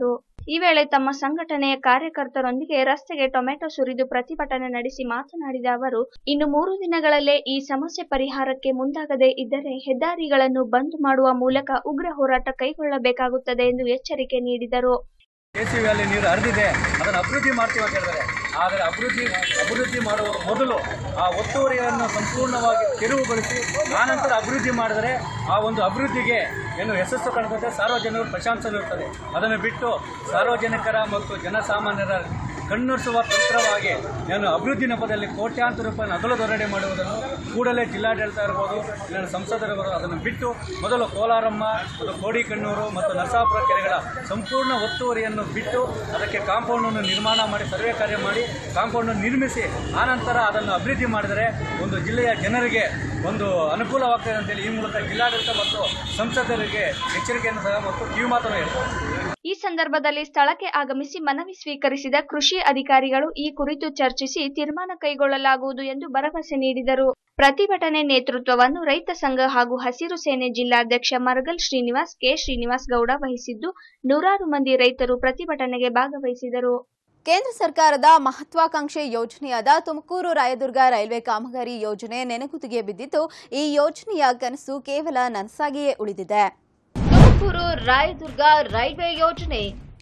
ಈ ವೇಳೆ ತಮ್ಮ ಸಂಘಟನೆಯ ಕಾರ್ಯಕರ್ತರೊಂದಿಗೆ ರಸ್ತೆಗೆ ಟೊಮೆಟೊ ಸುರಿದು ಪ್ರತಿಭಟನೆ ನಡೆಸಿ ಮಾತನಾಡಿದ ಅವರು ಇನ್ನು ಮೂರು ದಿನಗಳಲ್ಲೇ ಈ ಸಮಸ್ಯೆ ಪರಿಹಾರಕ್ಕೆ ಮುಂದಾಗದೇ ಇದ್ದರೆ ಹೆದ್ದಾರಿಗಳನ್ನು ಬಂದ್ ಮಾಡುವ ಮೂಲಕ ಉಗ್ರ ಹೋರಾಟ ಕೈಗೊಳ್ಳಬೇಕಾಗುತ್ತದೆ ಎಂದು ಎಚ್ಚರಿಕೆ ನೀಡಿದರು ಸಿ ವ್ಯಾಲಿ ನೀರು ಹರಿದಿದೆ ಅದನ್ನು ಅಭಿವೃದ್ಧಿ ಮಾಡ್ತೀವಿ ಅಂತ ಹೇಳಿದ್ದಾರೆ ಆದರೆ ಅಭಿವೃದ್ಧಿ ಅಭಿವೃದ್ಧಿ ಮಾಡುವ ಮೊದಲು ಆ ಒತ್ತುವರಿಯನ್ನು ಸಂಪೂರ್ಣವಾಗಿ ತೆರವುಗೊಳಿಸಿ ಆನಂತರ ಅಭಿವೃದ್ಧಿ ಮಾಡಿದರೆ ಆ ಒಂದು ಅಭಿವೃದ್ಧಿಗೆ ಏನು ಯಶಸ್ಸು ಕಾಣ್ತದೆ ಸಾರ್ವಜನಿಕರು ಪ್ರಶಂಸನೆ ಇರ್ತದೆ ಅದನ್ನು ಬಿಟ್ಟು ಸಾರ್ವಜನಿಕರ ಮತ್ತು ಜನಸಾಮಾನ್ಯರ ಕಣ್ಣೊರೆಸುವ ತಂತ್ರವಾಗಿ ಏನು ಅಭಿವೃದ್ಧಿ ನೆಪದಲ್ಲಿ ಕೋಟ್ಯಾಂತರ ರೂಪಾಯಿ ನಗಲು ದೊರಡೆ ಮಾಡುವುದನ್ನು ಕೂಡಲೇ ಜಿಲ್ಲಾಡಳಿತ ಇರ್ಬೋದು ಇಲ್ಲ ಸಂಸದರಿರ್ಬೋದು ಅದನ್ನು ಬಿಟ್ಟು ಮೊದಲು ಕೋಲಾರಮ್ಮ ಮತ್ತು ಕೋಡಿಕಣ್ಣೂರು ಮತ್ತು ನರಸಾಪುರ ಕೆರೆಗಳ ಸಂಪೂರ್ಣ ಒತ್ತುವರಿಯನ್ನು ಬಿಟ್ಟು ಅದಕ್ಕೆ ಕಾಂಪೌಂಡನ್ನು ನಿರ್ಮಾಣ ಮಾಡಿ ಸರ್ವೆ ಕಾರ್ಯ ಮಾಡಿ ಕಾಂಪೌಂಡನ್ನು ನಿರ್ಮಿಸಿ ಆನಂತರ ಅದನ್ನು ಅಭಿವೃದ್ಧಿ ಮಾಡಿದರೆ ಒಂದು ಜಿಲ್ಲೆಯ ಜನರಿಗೆ ಒಂದು ಅನುಕೂಲವಾಗ್ತದೆ ಅಂತೇಳಿ ಈ ಮೂಲಕ ಜಿಲ್ಲಾಡಳಿತ ಮತ್ತು ಸಂಸದರಿಗೆ ಎಚ್ಚರಿಕೆಯನ್ನು ಸಹ ಮತ್ತು ಕಿವಿಮಾತನ್ನು ಹೇಳ್ತಾರೆ ಈ ಸಂದರ್ಭದಲ್ಲಿ ಸ್ಥಳಕ್ಕೆ ಆಗಮಿಸಿ ಮನವಿ ಸ್ವೀಕರಿಸಿದ ಕೃಷಿ ಅಧಿಕಾರಿಗಳು ಈ ಕುರಿತು ಚರ್ಚಿಸಿ ತೀರ್ಮಾನ ಕೈಗೊಳ್ಳಲಾಗುವುದು ಎಂದು ಭರವಸೆ ನೀಡಿದರು ಪ್ರತಿಭಟನೆ ನೇತೃತ್ವವನ್ನು ರೈತ ಸಂಘ ಹಾಗೂ ಹಸಿರು ಸೇನೆ ಜಿಲ್ಲಾಧ್ಯಕ್ಷ ಮರಗಲ್ ಶ್ರೀನಿವಾಸ್ ಕೆ ಶ್ರೀನಿವಾಸ್ ಗೌಡ ವಹಿಸಿದ್ದು ನೂರಾರು ಮಂದಿ ರೈತರು ಪ್ರತಿಭಟನೆಗೆ ಭಾಗವಹಿಸಿದರು ಕೇಂದ್ರ ಸರ್ಕಾರದ ಮಹತ್ವಾಕಾಂಕ್ಷೆ ಯೋಜನೆಯಾದ ತುಮಕೂರು ರಾಯದುರ್ಗ ರೈಲ್ವೆ ಕಾಮಗಾರಿ ಯೋಜನೆ ನೆನೆಗುದಿಗೆ ಬಿದ್ದಿದ್ದು ಈ ಯೋಜನೆಯ ಕನಸು ಕೇವಲ ನನಸಾಗಿಯೇ ಉಳಿದಿದೆ ತುಮಕೂರು ರಾಯದುರ್ಗ ರೈಲ್ವೆ ಯೋಜನೆ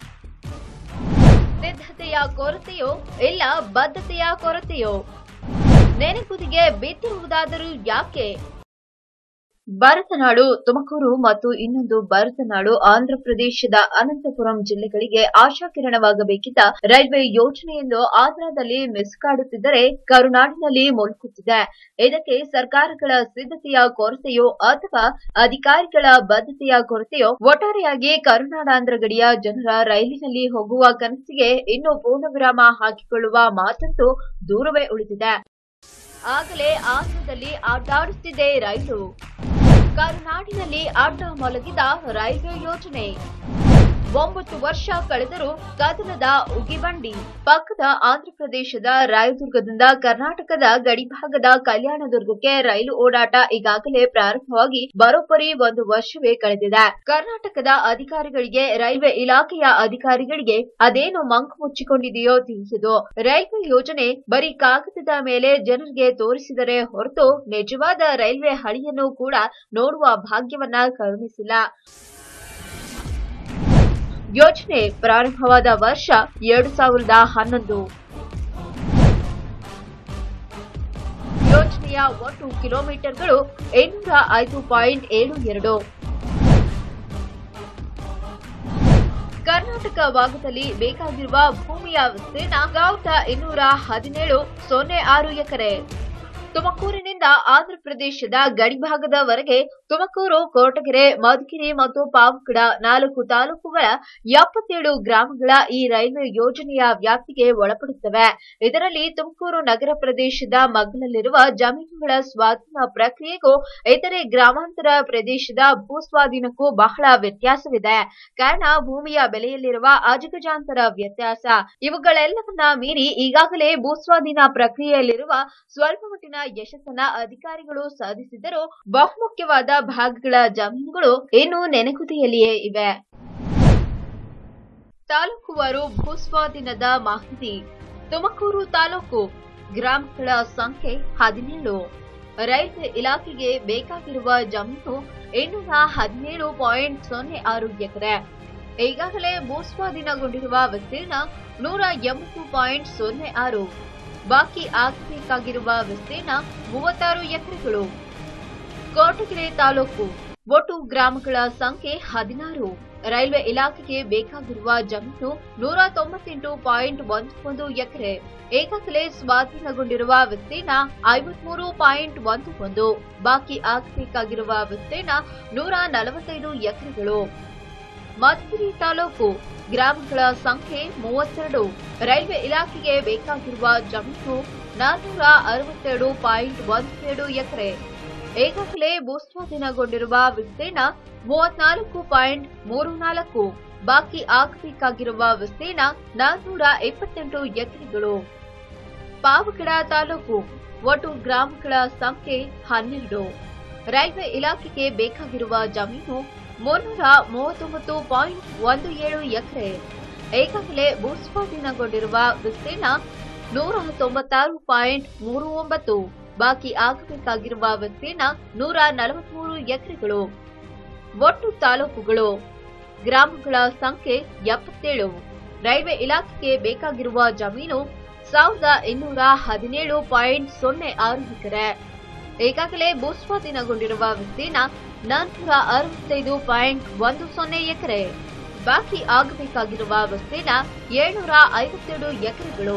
ಸಿದ್ಧತೆಯ ಕೊರತೆಯೋ ಇಲ್ಲ ಬದ್ಧತೆಯ ಕೊರತೆಯೋ ನೆನೆಗುದಿಗೆ ಬಿದ್ದಿರುವುದಾದರೂ ಯಾಕೆ ಭರತನಾಡು ತುಮಕೂರು ಮತ್ತು ಇನ್ನೊಂದು ಭರತನಾಡು ಆಂಧ್ರಪ್ರದೇಶದ ಅನಂತಪುರಂ ಜಿಲ್ಲೆಗಳಿಗೆ ಆಶಾಕಿರಣವಾಗಬೇಕಿದ್ದ ರೈಲ್ವೆ ಯೋಜನೆಯನ್ನು ಆಂಧ್ರದಲ್ಲಿ ಮಿಸ್ಕಾಡುತ್ತಿದ್ದರೆ ಕರುನಾಡಿನಲ್ಲಿ ಮುಳುಕುತ್ತಿದೆ ಇದಕ್ಕೆ ಸರ್ಕಾರಗಳ ಸಿದ್ಧತೆಯ ಕೊರತೆಯೋ ಅಥವಾ ಅಧಿಕಾರಿಗಳ ಬದ್ಧತೆಯ ಕೊರತೆಯೋ ಒಟ್ಟಾರೆಯಾಗಿ ಕರುನಾಡಾಂಧ್ರ ಗಡಿಯ ಜನರ ರೈಲಿನಲ್ಲಿ ಹೋಗುವ ಕನಸಿಗೆ ಇನ್ನೂ ಪೂರ್ಣವಿರಾಮ ಹಾಕಿಕೊಳ್ಳುವ ಮಾತಂತೂ ದೂರವೇ ಉಳಿದಿದೆ ಆಗಲೇ ಆಂಧ್ರದಲ್ಲಿ ಆಟಾಡುತ್ತಿದೆ ರೈಲು ಕರುನಾಡಿನಲ್ಲಿ ಅಡ್ಡ ಮಲಗಿದ ರೈಲ್ವೆ ಯೋಜನೆ ಒಂಬತ್ತು ವರ್ಷ ಕಳೆದರೂ ಕದನದ ಉಗಿಬಂಡಿ ಪಕ್ಕದ ಆಂಧ್ರಪ್ರದೇಶದ ರಾಯದುರ್ಗದಿಂದ ಕರ್ನಾಟಕದ ಗಡಿಭಾಗದ ಕಲ್ಯಾಣದುರ್ಗಕ್ಕೆ ರೈಲು ಓಡಾಟ ಈಗಾಗಲೇ ಪ್ರಾರಂಭವಾಗಿ ಬರೋಬ್ಬರಿ ಒಂದು ವರ್ಷವೇ ಕಳೆದಿದೆ ಕರ್ನಾಟಕದ ಅಧಿಕಾರಿಗಳಿಗೆ ರೈಲ್ವೆ ಇಲಾಖೆಯ ಅಧಿಕಾರಿಗಳಿಗೆ ಅದೇನು ಮಂಕು ಮುಚ್ಚಿಕೊಂಡಿದೆಯೋ ತಿಳಿಸಿದು ರೈಲ್ವೆ ಯೋಜನೆ ಬರೀ ಕಾಗದದ ಮೇಲೆ ಜನರಿಗೆ ತೋರಿಸಿದರೆ ಹೊರತು ನಿಜವಾದ ರೈಲ್ವೆ ಹಳಿಯನ್ನು ಕೂಡ ನೋಡುವ ಭಾಗ್ಯವನ್ನ ಕರುಣಿಸಿಲ್ಲ ಯೋಜನೆ ಪ್ರಾರಂಭವಾದ ವರ್ಷ ಎರಡು ಸಾವಿರದ ಹನ್ನೊಂದು ಯೋಜನೆಯ ಒಟ್ಟು ಕಿಲೋಮೀಟರ್ಗಳು ಎಂಟುನೂರ ಐದು ಪಾಯಿಂಟ್ ಏಳು ಎರಡು ಕರ್ನಾಟಕ ಭಾಗದಲ್ಲಿ ಬೇಕಾಗಿರುವ ಭೂಮಿಯ ವಿಸ್ತೀರ್ಣ ಸಾವಿರದ ಇನ್ನೂರ ಹದಿನೇಳು ಸೊನ್ನೆ ಆರು ಎಕರೆ ತುಮಕೂರಿನಿಂದ ಆಂಧ್ರಪ್ರದೇಶದ ಗಡಿಭಾಗದವರೆಗೆ ತುಮಕೂರು ಕೊರಟಗೆರೆ ಮಧುಗಿರಿ ಮತ್ತು ಪಾವಗಡ ನಾಲ್ಕು ತಾಲೂಕುಗಳ ಎಪ್ಪತ್ತೇಳು ಗ್ರಾಮಗಳ ಈ ರೈಲ್ವೆ ಯೋಜನೆಯ ವ್ಯಾಪ್ತಿಗೆ ಒಳಪಡುತ್ತವೆ ಇದರಲ್ಲಿ ತುಮಕೂರು ನಗರ ಪ್ರದೇಶದ ಮಗ್ಗಲಲ್ಲಿರುವ ಜಮೀನುಗಳ ಸ್ವಾಧೀನ ಪ್ರಕ್ರಿಯೆಗೂ ಇತರೆ ಗ್ರಾಮಾಂತರ ಪ್ರದೇಶದ ಭೂ ಸ್ವಾಧೀನಕ್ಕೂ ಬಹಳ ವ್ಯತ್ಯಾಸವಿದೆ ಕಾರಣ ಭೂಮಿಯ ಬೆಲೆಯಲ್ಲಿರುವ ಅಜಗಜಾಂತರ ವ್ಯತ್ಯಾಸ ಇವುಗಳೆಲ್ಲವನ್ನ ಮೀರಿ ಈಗಾಗಲೇ ಭೂಸ್ವಾಧೀನ ಪ್ರಕ್ರಿಯೆಯಲ್ಲಿರುವ ಸ್ವಲ್ಪ ಮಟ್ಟಿನ ಯಶಸ್ಸನ್ನ ಅಧಿಕಾರಿಗಳು ಸಾಧಿಸಿದರೂ ಬಹುಮುಖ್ಯವಾದ ಭಾಗಗಳ ಜಮೀನುಗಳು ಇನ್ನೂ ನೆನೆಗುದಿಯಲ್ಲಿಯೇ ಇವೆ ತಾಲೂಕುವಾರು ಭೂಸ್ವಾಧೀನದ ಮಾಹಿತಿ ತುಮಕೂರು ತಾಲೂಕು ಗ್ರಾಮಗಳ ಸಂಖ್ಯೆ ಹದಿನೇಳು ರೈಲ್ವೆ ಇಲಾಖೆಗೆ ಬೇಕಾಗಿರುವ ಜಮೀನು ಇನ್ನೂರ ಹದಿನೇಳು ಪಾಯಿಂಟ್ ಸೊನ್ನೆ ಆರು ಎಕರೆ ಈಗಾಗಲೇ ಭೂಸ್ವಾಧೀನಗೊಂಡಿರುವ ವಿಸ್ತೀರ್ಣ ನೂರ ಎಂಬತ್ತು ಪಾಯಿಂಟ್ ಸೊನ್ನೆ ಆರು ಬಾಕಿ ಆಗಬೇಕಾಗಿರುವ ವಿಸ್ತೀರ್ಣ ಮೂವತ್ತಾರು ಎಕರೆಗಳು ಕೋಟಗೆರೆ ತಾಲೂಕು ಒಟ್ಟು ಗ್ರಾಮಗಳ ಸಂಖ್ಯೆ ಹದಿನಾರು ರೈಲ್ವೆ ಇಲಾಖೆಗೆ ಬೇಕಾಗಿರುವ ಜಮೀನು ನೂರ ತೊಂಬತ್ತೆಂಟು ಪಾಯಿಂಟ್ ಒಂದು ಒಂದು ಎಕರೆ ಈಗಾಗಲೇ ಸ್ವಾಧೀನಗೊಂಡಿರುವ ವಿಸ್ತೀರ್ಣ ಐವತ್ಮೂರು ಪಾಯಿಂಟ್ ಒಂದು ಒಂದು ಬಾಕಿ ಆಗಬೇಕಾಗಿರುವ ವಿಸ್ತೀರ್ಣ ನೂರ ನಲವತ್ತೈದು ಎಕರೆಗಳು ಮಧುಗಿರಿ ತಾಲೂಕು ಗ್ರಾಮಗಳ ಸಂಖ್ಯೆ ಮೂವತ್ತೆರಡು ರೈಲ್ವೆ ಇಲಾಖೆಗೆ ಬೇಕಾಗಿರುವ ಜಮೀನು ನಾನ್ನೂರ ಅರವತ್ತೆರಡು ಪಾಯಿಂಟ್ ಒಂದು ಏಳು ಎಕರೆ ಈಗಾಗಲೇ ಭೂಸ್ವಾಧೀನಗೊಂಡಿರುವ ವಿಸ್ತೀರ್ಣ ಮೂವತ್ನಾಲ್ಕು ಪಾಯಿಂಟ್ ಮೂರು ನಾಲ್ಕು ಬಾಕಿ ಆಗಬೇಕಾಗಿರುವ ವಿಸ್ತೀರ್ಣ ನಾನ್ನೂರ ಇಪ್ಪತ್ತೆಂಟು ಎಕರೆಗಳು ಪಾವಗಡ ತಾಲೂಕು ಒಟ್ಟು ಗ್ರಾಮಗಳ ಸಂಖ್ಯೆ ಹನ್ನೆರಡು ರೈಲ್ವೆ ಇಲಾಖೆಗೆ ಬೇಕಾಗಿರುವ ಜಮೀನು ಮುನ್ನೂರ ಮೂವತ್ತೊಂಬತ್ತು ಪಾಯಿಂಟ್ ಒಂದು ಏಳು ಎಕರೆ ಈಗಾಗಲೇ ಭೂಸ್ವಾಧೀನಗೊಂಡಿರುವ ವಿಸ್ತೀರ್ಣ ನೂರ ತೊಂಬತ್ತಾರು ಪಾಯಿಂಟ್ ಮೂರು ಒಂಬತ್ತು ಬಾಕಿ ಆಗಬೇಕಾಗಿರುವ ವಿಸ್ತೀರ್ಣ ನೂರ ನಲವತ್ಮೂರು ಎಕರೆಗಳು ಒಟ್ಟು ತಾಲೂಕುಗಳು ಗ್ರಾಮಗಳ ಸಂಖ್ಯೆ ಎಪ್ಪತ್ತೇಳು ರೈಲ್ವೆ ಇಲಾಖೆಗೆ ಬೇಕಾಗಿರುವ ಜಮೀನು ಸಾವಿರದ ಇನ್ನೂರ ಹದಿನೇಳು ಪಾಯಿಂಟ್ ಸೊನ್ನೆ ಆರು ಎಕರೆ ಈಗಾಗಲೇ ಭೂಸ್ವಾಧೀನಗೊಂಡಿರುವ ವಿಸ್ತೀರ್ಣ ನಾನ್ನೂರ ಅರವತ್ತೈದು ಪಾಯಿಂಟ್ ಒಂದು ಸೊನ್ನೆ ಎಕರೆ ಬಾಕಿ ಆಗಬೇಕಾಗಿರುವ ವಿಸ್ತೀರ್ಣ ಏಳ್ನೂರ ಐವತ್ತೆರಡು ಎಕರೆಗಳು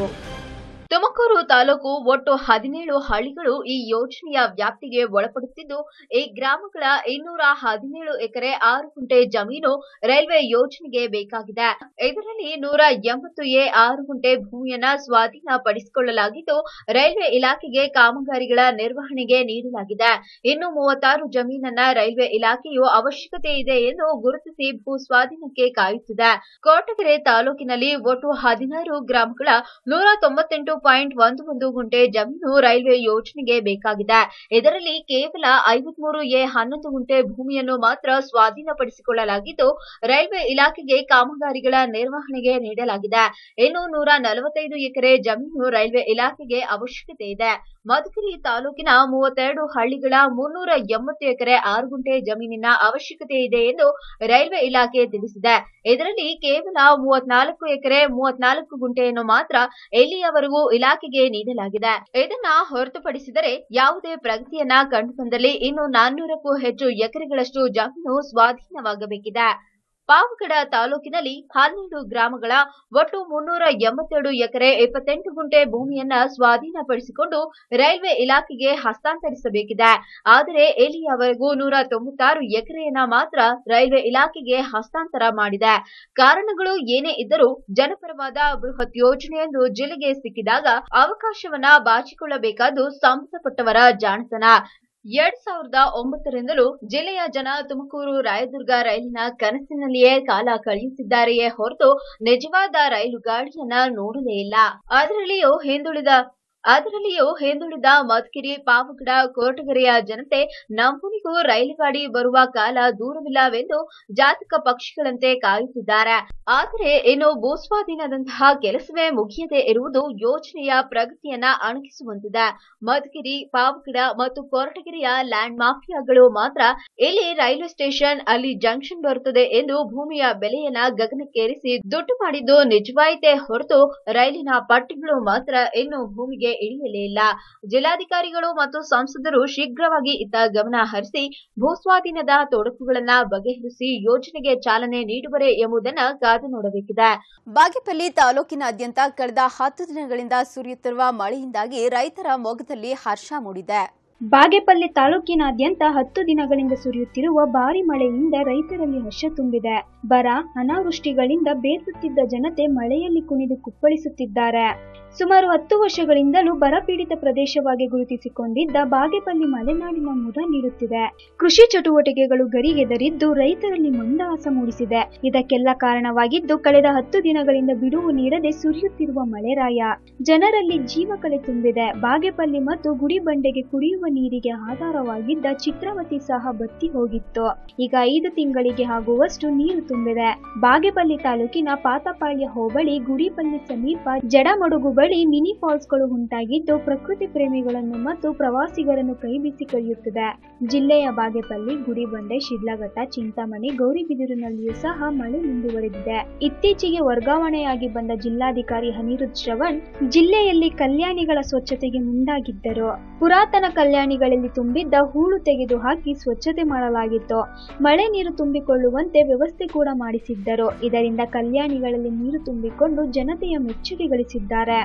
ತುಮಕೂರು ತಾಲೂಕು ಒಟ್ಟು ಹದಿನೇಳು ಹಳ್ಳಿಗಳು ಈ ಯೋಜನೆಯ ವ್ಯಾಪ್ತಿಗೆ ಒಳಪಡುತ್ತಿದ್ದು ಈ ಗ್ರಾಮಗಳ ಇನ್ನೂರ ಹದಿನೇಳು ಎಕರೆ ಆರು ಗುಂಟೆ ಜಮೀನು ರೈಲ್ವೆ ಯೋಜನೆಗೆ ಬೇಕಾಗಿದೆ ಇದರಲ್ಲಿ ನೂರ ಎಂಬತ್ತು ಎ ಆರು ಗುಂಟೆ ಭೂಮಿಯನ್ನ ಸ್ವಾಧೀನಪಡಿಸಿಕೊಳ್ಳಲಾಗಿದ್ದು ರೈಲ್ವೆ ಇಲಾಖೆಗೆ ಕಾಮಗಾರಿಗಳ ನಿರ್ವಹಣೆಗೆ ನೀಡಲಾಗಿದೆ ಇನ್ನು ಮೂವತ್ತಾರು ಜಮೀನನ್ನ ರೈಲ್ವೆ ಇಲಾಖೆಯು ಅವಶ್ಯಕತೆ ಇದೆ ಎಂದು ಗುರುತಿಸಿ ಭೂ ಸ್ವಾಧೀನಕ್ಕೆ ಕಾಯುತ್ತಿದೆ ಕೋಟಗೆರೆ ತಾಲೂಕಿನಲ್ಲಿ ಒಟ್ಟು ಹದಿನಾರು ಗ್ರಾಮಗಳ ನೂರ ತೊಂಬತ್ತೆಂಟು ಪಾಯಿಂಟ್ ಒಂದು ಒಂದು ಗುಂಟೆ ಜಮೀನು ರೈಲ್ವೆ ಯೋಜನೆಗೆ ಬೇಕಾಗಿದೆ ಇದರಲ್ಲಿ ಕೇವಲ ಐವತ್ಮೂರು ಎ ಹನ್ನೊಂದು ಗುಂಟೆ ಭೂಮಿಯನ್ನು ಮಾತ್ರ ಸ್ವಾಧೀನಪಡಿಸಿಕೊಳ್ಳಲಾಗಿದ್ದು ರೈಲ್ವೆ ಇಲಾಖೆಗೆ ಕಾಮಗಾರಿಗಳ ನಿರ್ವಹಣೆಗೆ ನೀಡಲಾಗಿದೆ ಇನ್ನು ನೂರ ನಲವತ್ತೈದು ಎಕರೆ ಜಮೀನು ರೈಲ್ವೆ ಇಲಾಖೆಗೆ ಅವಶ್ಯಕತೆ ಇದೆ ಮಧುಗಿರಿ ತಾಲೂಕಿನ ಮೂವತ್ತೆರಡು ಹಳ್ಳಿಗಳ ಮುನ್ನೂರ ಎಂಬತ್ತು ಎಕರೆ ಆರು ಗುಂಟೆ ಜಮೀನಿನ ಅವಶ್ಯಕತೆ ಇದೆ ಎಂದು ರೈಲ್ವೆ ಇಲಾಖೆ ತಿಳಿಸಿದೆ ಇದರಲ್ಲಿ ಕೇವಲ ಮೂವತ್ನಾಲ್ಕು ಎಕರೆ ಮೂವತ್ನಾಲ್ಕು ಗುಂಟೆಯನ್ನು ಮಾತ್ರ ಇಲ್ಲಿಯವರೆಗೂ ಇಲಾಖೆಗೆ ನೀಡಲಾಗಿದೆ ಇದನ್ನ ಹೊರತುಪಡಿಸಿದರೆ ಯಾವುದೇ ಪ್ರಗತಿಯನ್ನ ಕಂಡುಬಂದಲ್ಲಿ ಇನ್ನು ನಾನ್ನೂರಕ್ಕೂ ಹೆಚ್ಚು ಎಕರೆಗಳಷ್ಟು ಜಮೀನು ಸ್ವಾಧೀನವಾಗಬೇಕಿದೆ ಪಾವಗಡ ತಾಲೂಕಿನಲ್ಲಿ ಹನ್ನೆರಡು ಗ್ರಾಮಗಳ ಒಟ್ಟು ಮುನ್ನೂರ ಎಂಬತ್ತೆರಡು ಎಕರೆ ಇಪ್ಪತ್ತೆಂಟು ಗುಂಟೆ ಭೂಮಿಯನ್ನ ಸ್ವಾಧೀನಪಡಿಸಿಕೊಂಡು ರೈಲ್ವೆ ಇಲಾಖೆಗೆ ಹಸ್ತಾಂತರಿಸಬೇಕಿದೆ ಆದರೆ ಇಲ್ಲಿಯವರೆಗೂ ನೂರ ತೊಂಬತ್ತಾರು ಎಕರೆಯನ್ನ ಮಾತ್ರ ರೈಲ್ವೆ ಇಲಾಖೆಗೆ ಹಸ್ತಾಂತರ ಮಾಡಿದೆ ಕಾರಣಗಳು ಏನೇ ಇದ್ದರೂ ಜನಪರವಾದ ಬೃಹತ್ ಯೋಜನೆಯೊಂದು ಜಿಲ್ಲೆಗೆ ಸಿಕ್ಕಿದಾಗ ಅವಕಾಶವನ್ನ ಬಾಚಿಕೊಳ್ಳಬೇಕಾದ್ದು ಸಂಬಂಧಪಟ್ಟವರ ಜಾಣತನ ಎರಡ್ ಸಾವಿರದ ಒಂಬತ್ತರಿಂದಲೂ ಜಿಲ್ಲೆಯ ಜನ ತುಮಕೂರು ರಾಯದುರ್ಗ ರೈಲಿನ ಕನಸಿನಲ್ಲಿಯೇ ಕಾಲ ಕಳೆಯುತ್ತಿದ್ದಾರೆಯೇ ಹೊರತು ನಿಜವಾದ ರೈಲು ಗಾಡಿಯನ್ನ ನೋಡಲೇ ಇಲ್ಲ ಅದರಲ್ಲಿಯೂ ಹಿಂದುಳಿದ ಅದರಲ್ಲಿಯೂ ಹಿಂದುಳಿದ ಮಧುಗಿರಿ ಪಾವಗಡ ಕೊರಟಗೆರೆಯ ಜನತೆ ನಮ್ಮನಿಗೂ ರೈಲು ಗಾಡಿ ಬರುವ ಕಾಲ ದೂರವಿಲ್ಲವೆಂದು ಜಾತಕ ಪಕ್ಷಿಗಳಂತೆ ಕಾಯುತ್ತಿದ್ದಾರೆ ಆದರೆ ಇನ್ನು ಭೂಸ್ವಾಧೀನದಂತಹ ಕೆಲಸವೇ ಮುಗಿಯದೆ ಇರುವುದು ಯೋಜನೆಯ ಪ್ರಗತಿಯನ್ನ ಅಣಗಿಸುವಂತಿದೆ ಮಧುಗಿರಿ ಪಾವಗಡ ಮತ್ತು ಕೊರಟಗೆರೆಯ ಲ್ಯಾಂಡ್ ಮಾಫಿಯಾಗಳು ಮಾತ್ರ ಇಲ್ಲಿ ರೈಲ್ವೆ ಸ್ಟೇಷನ್ ಅಲ್ಲಿ ಜಂಕ್ಷನ್ ಬರುತ್ತದೆ ಎಂದು ಭೂಮಿಯ ಬೆಲೆಯನ್ನ ಗಗನಕ್ಕೇರಿಸಿ ದುಡ್ಡು ಮಾಡಿದ್ದು ನಿಜವಾಯಿತೇ ಹೊರತು ರೈಲಿನ ಪಟ್ಟಿಗಳು ಮಾತ್ರ ಇನ್ನು ಭೂಮಿಗೆ ಇಳಿಯಲೇ ಇಲ್ಲ ಜಿಲ್ಲಾಧಿಕಾರಿಗಳು ಮತ್ತು ಸಂಸದರು ಶೀಘ್ರವಾಗಿ ಇತ್ತ ಗಮನ ಹರಿಸಿ ಭೂಸ್ವಾಧೀನದ ತೊಡಕುಗಳನ್ನ ಬಗೆಹರಿಸಿ ಯೋಜನೆಗೆ ಚಾಲನೆ ನೀಡುವರೇ ಎಂಬುದನ್ನ ಕಾದು ನೋಡಬೇಕಿದೆ ಬಾಗೇಪಲ್ಲಿ ತಾಲೂಕಿನಾದ್ಯಂತ ಕಳೆದ ಹತ್ತು ದಿನಗಳಿಂದ ಸುರಿಯುತ್ತಿರುವ ಮಳೆಯಿಂದಾಗಿ ರೈತರ ಮೊಗದಲ್ಲಿ ಹರ್ಷ ಮೂಡಿದೆ ಬಾಗೇಪಲ್ಲಿ ತಾಲೂಕಿನಾದ್ಯಂತ ಹತ್ತು ದಿನಗಳಿಂದ ಸುರಿಯುತ್ತಿರುವ ಭಾರಿ ಮಳೆಯಿಂದ ರೈತರಲ್ಲಿ ಹರ್ಷ ತುಂಬಿದೆ ಬರ ಅನಾವೃಷ್ಟಿಗಳಿಂದ ಬೇಸತ್ತಿದ್ದ ಜನತೆ ಮಳೆಯಲ್ಲಿ ಕುಣಿದು ಕುಪ್ಪಳಿಸುತ್ತಿದ್ದಾರೆ ಸುಮಾರು ಹತ್ತು ವರ್ಷಗಳಿಂದಲೂ ಬರಪೀಡಿತ ಪ್ರದೇಶವಾಗಿ ಗುರುತಿಸಿಕೊಂಡಿದ್ದ ಬಾಗೇಪಲ್ಲಿ ಮಲೆನಾಡಿನ ಮುದ ನೀಡುತ್ತಿದೆ ಕೃಷಿ ಚಟುವಟಿಕೆಗಳು ಗರಿಗೆದರಿದ್ದು ರೈತರಲ್ಲಿ ಮಂದಹಾಸ ಮೂಡಿಸಿದೆ ಇದಕ್ಕೆಲ್ಲ ಕಾರಣವಾಗಿದ್ದು ಕಳೆದ ಹತ್ತು ದಿನಗಳಿಂದ ಬಿಡುವು ನೀಡದೆ ಸುರಿಯುತ್ತಿರುವ ಮಳೆರಾಯ ಜನರಲ್ಲಿ ಜೀವಕಳೆ ತುಂಬಿದೆ ಬಾಗೇಪಲ್ಲಿ ಮತ್ತು ಗುಡಿಬಂಡೆಗೆ ಕುಡಿಯುವ ನೀರಿಗೆ ಆಧಾರವಾಗಿದ್ದ ಚಿತ್ರಾವತಿ ಸಹ ಬತ್ತಿ ಹೋಗಿತ್ತು ಈಗ ಐದು ತಿಂಗಳಿಗೆ ಆಗುವಷ್ಟು ನೀರು ತುಂಬಿದೆ ಬಾಗೇಪಲ್ಲಿ ತಾಲೂಕಿನ ಪಾತಪಾಳ್ಯ ಹೋಬಳಿ ಗುಡಿಪಲ್ಲಿ ಸಮೀಪ ಜಡಮಡುಗು ಬಳಿ ಮಿನಿ ಫಾಲ್ಸ್ಗಳು ಉಂಟಾಗಿದ್ದು ಪ್ರಕೃತಿ ಪ್ರೇಮಿಗಳನ್ನು ಮತ್ತು ಪ್ರವಾಸಿಗರನ್ನು ಕೈಬೀಸಿ ಕಳೆಯುತ್ತಿದೆ ಜಿಲ್ಲೆಯ ಬಾಗೇಪಲ್ಲಿ ಗುಡಿಬಂಡೆ ಶಿಡ್ಲಘಟ್ಟ ಚಿಂತಾಮಣಿ ಗೌರಿಬಿದೂರಿನಲ್ಲಿಯೂ ಸಹ ಮಳೆ ಮುಂದುವರೆದಿದೆ ಇತ್ತೀಚೆಗೆ ವರ್ಗಾವಣೆಯಾಗಿ ಬಂದ ಜಿಲ್ಲಾಧಿಕಾರಿ ಅನಿರುದ್ಧ್ ಶ್ರವಣ್ ಜಿಲ್ಲೆಯಲ್ಲಿ ಕಲ್ಯಾಣಿಗಳ ಸ್ವಚ್ಛತೆಗೆ ಮುಂದಾಗಿದ್ದರು ಪುರಾತನ ಕಲ್ಯಾಣಿಗಳಲ್ಲಿ ತುಂಬಿದ್ದ ಹೂಳು ತೆಗೆದು ಹಾಕಿ ಸ್ವಚ್ಛತೆ ಮಾಡಲಾಗಿತ್ತು ಮಳೆ ನೀರು ತುಂಬಿಕೊಳ್ಳುವಂತೆ ವ್ಯವಸ್ಥೆ ಕೂಡ ಮಾಡಿಸಿದ್ದರು ಇದರಿಂದ ಕಲ್ಯಾಣಿಗಳಲ್ಲಿ ನೀರು ತುಂಬಿಕೊಂಡು ಜನತೆಯ ಮೆಚ್ಚುಗೆ ಗಳಿಸಿದ್ದಾರೆ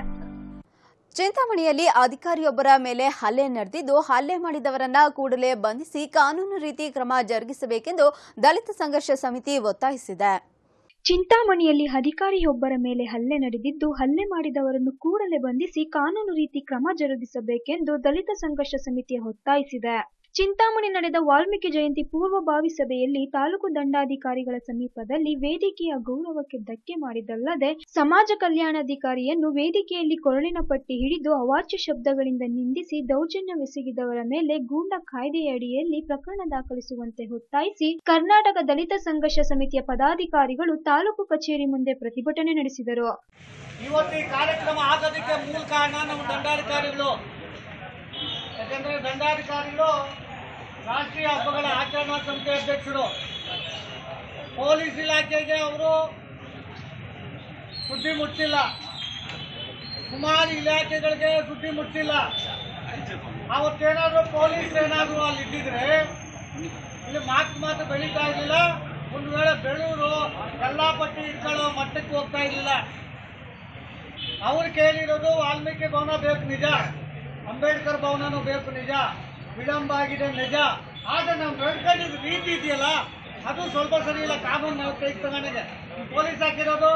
ಚಿಂತಾಮಣಿಯಲ್ಲಿ ಅಧಿಕಾರಿಯೊಬ್ಬರ ಮೇಲೆ ಹಲ್ಲೆ ನಡೆದಿದ್ದು ಹಲ್ಲೆ ಮಾಡಿದವರನ್ನ ಕೂಡಲೇ ಬಂಧಿಸಿ ಕಾನೂನು ರೀತಿ ಕ್ರಮ ಜರುಗಿಸಬೇಕೆಂದು ದಲಿತ ಸಂಘರ್ಷ ಸಮಿತಿ ಒತ್ತಾಯಿಸಿದೆ ಚಿಂತಾಮಣಿಯಲ್ಲಿ ಅಧಿಕಾರಿಯೊಬ್ಬರ ಮೇಲೆ ಹಲ್ಲೆ ನಡೆದಿದ್ದು ಹಲ್ಲೆ ಮಾಡಿದವರನ್ನು ಕೂಡಲೇ ಬಂಧಿಸಿ ಕಾನೂನು ರೀತಿ ಕ್ರಮ ಜರುಗಿಸಬೇಕೆಂದು ದಲಿತ ಸಂಘರ್ಷ ಸಮಿತಿ ಒತ್ತಾಯಿಸಿದೆ ಚಿಂತಾಮಣಿ ನಡೆದ ವಾಲ್ಮೀಕಿ ಜಯಂತಿ ಪೂರ್ವಭಾವಿ ಸಭೆಯಲ್ಲಿ ತಾಲೂಕು ದಂಡಾಧಿಕಾರಿಗಳ ಸಮೀಪದಲ್ಲಿ ವೇದಿಕೆಯ ಗೌರವಕ್ಕೆ ಧಕ್ಕೆ ಮಾಡಿದ್ದಲ್ಲದೆ ಸಮಾಜ ಕಲ್ಯಾಣಾಧಿಕಾರಿಯನ್ನು ವೇದಿಕೆಯಲ್ಲಿ ಕೊರಳಿನ ಪಟ್ಟಿ ಹಿಡಿದು ಅವಾಚ್ಯ ಶಬ್ದಗಳಿಂದ ನಿಂದಿಸಿ ದೌರ್ಜನ್ಯವೆಸಗಿದವರ ಮೇಲೆ ಗೂಂಡಾ ಕಾಯ್ದೆಯಡಿಯಲ್ಲಿ ಪ್ರಕರಣ ದಾಖಲಿಸುವಂತೆ ಒತ್ತಾಯಿಸಿ ಕರ್ನಾಟಕ ದಲಿತ ಸಂಘರ್ಷ ಸಮಿತಿಯ ಪದಾಧಿಕಾರಿಗಳು ತಾಲೂಕು ಕಚೇರಿ ಮುಂದೆ ಪ್ರತಿಭಟನೆ ನಡೆಸಿದರು ಇವತ್ತು ಈ ಕಾರ್ಯಕ್ರಮ ಆಗೋದಕ್ಕೆ ಮೂಲ ಕಾರಣ ನಮ್ಮ ದಂಡಾಧಿಕಾರಿಗಳು ಯಾಕಂದ್ರೆ ದಂಡಾಧಿಕಾರಿಗಳು ರಾಷ್ಟ್ರೀಯ ಹಬ್ಬಗಳ ಆಚರಣಾ ಸಮಿತಿ ಅಧ್ಯಕ್ಷರು ಪೊಲೀಸ್ ಇಲಾಖೆಗೆ ಅವರು ಸುದ್ದಿ ಮುಟ್ಟಿಲ್ಲ ಸುಮಾರು ಇಲಾಖೆಗಳಿಗೆ ಸುದ್ದಿ ಮುಟ್ಟಿಲ್ಲ ಅವತ್ತೇನಾದ್ರೂ ಪೊಲೀಸ್ ಏನಾದ್ರು ಅಲ್ಲಿ ಇದ್ದಿದ್ರೆ ಇಲ್ಲಿ ಮಾತು ಮಾತು ಬೆಳೀತಾ ಇರಲಿಲ್ಲ ಒಂದು ವೇಳೆ ಬೆಳೂರು ಎಲ್ಲಾ ಪಟ್ಟಿ ಇಟ್ಕೊಳ್ಳೋ ಮಟ್ಟಕ್ಕೆ ಹೋಗ್ತಾ ಇರಲಿಲ್ಲ ಅವ್ರು ಕೇಳಿರೋದು ವಾಲ್ಮೀಕಿ ಭವನ ಬೇಕು ನಿಜ ಅಂಬೇಡ್ಕರ್ ಭವನನೂ ಬೇಕು ನಿಜ ವಿಳಂಬ ಆಗಿದೆ ನಿಜ ಆದ್ರೆ ನಾವು ನಡ್ಕೊಂಡಿದ್ದ ರೀತಿ ಇದೆಯಲ್ಲ ಅದು ಸ್ವಲ್ಪ ಸರಿ ಇಲ್ಲ ಕಾನೂನು ನಾವು ಕೈ ತಗೊಂಡಿದೆ ಪೊಲೀಸ್ ಹಾಕಿರೋದು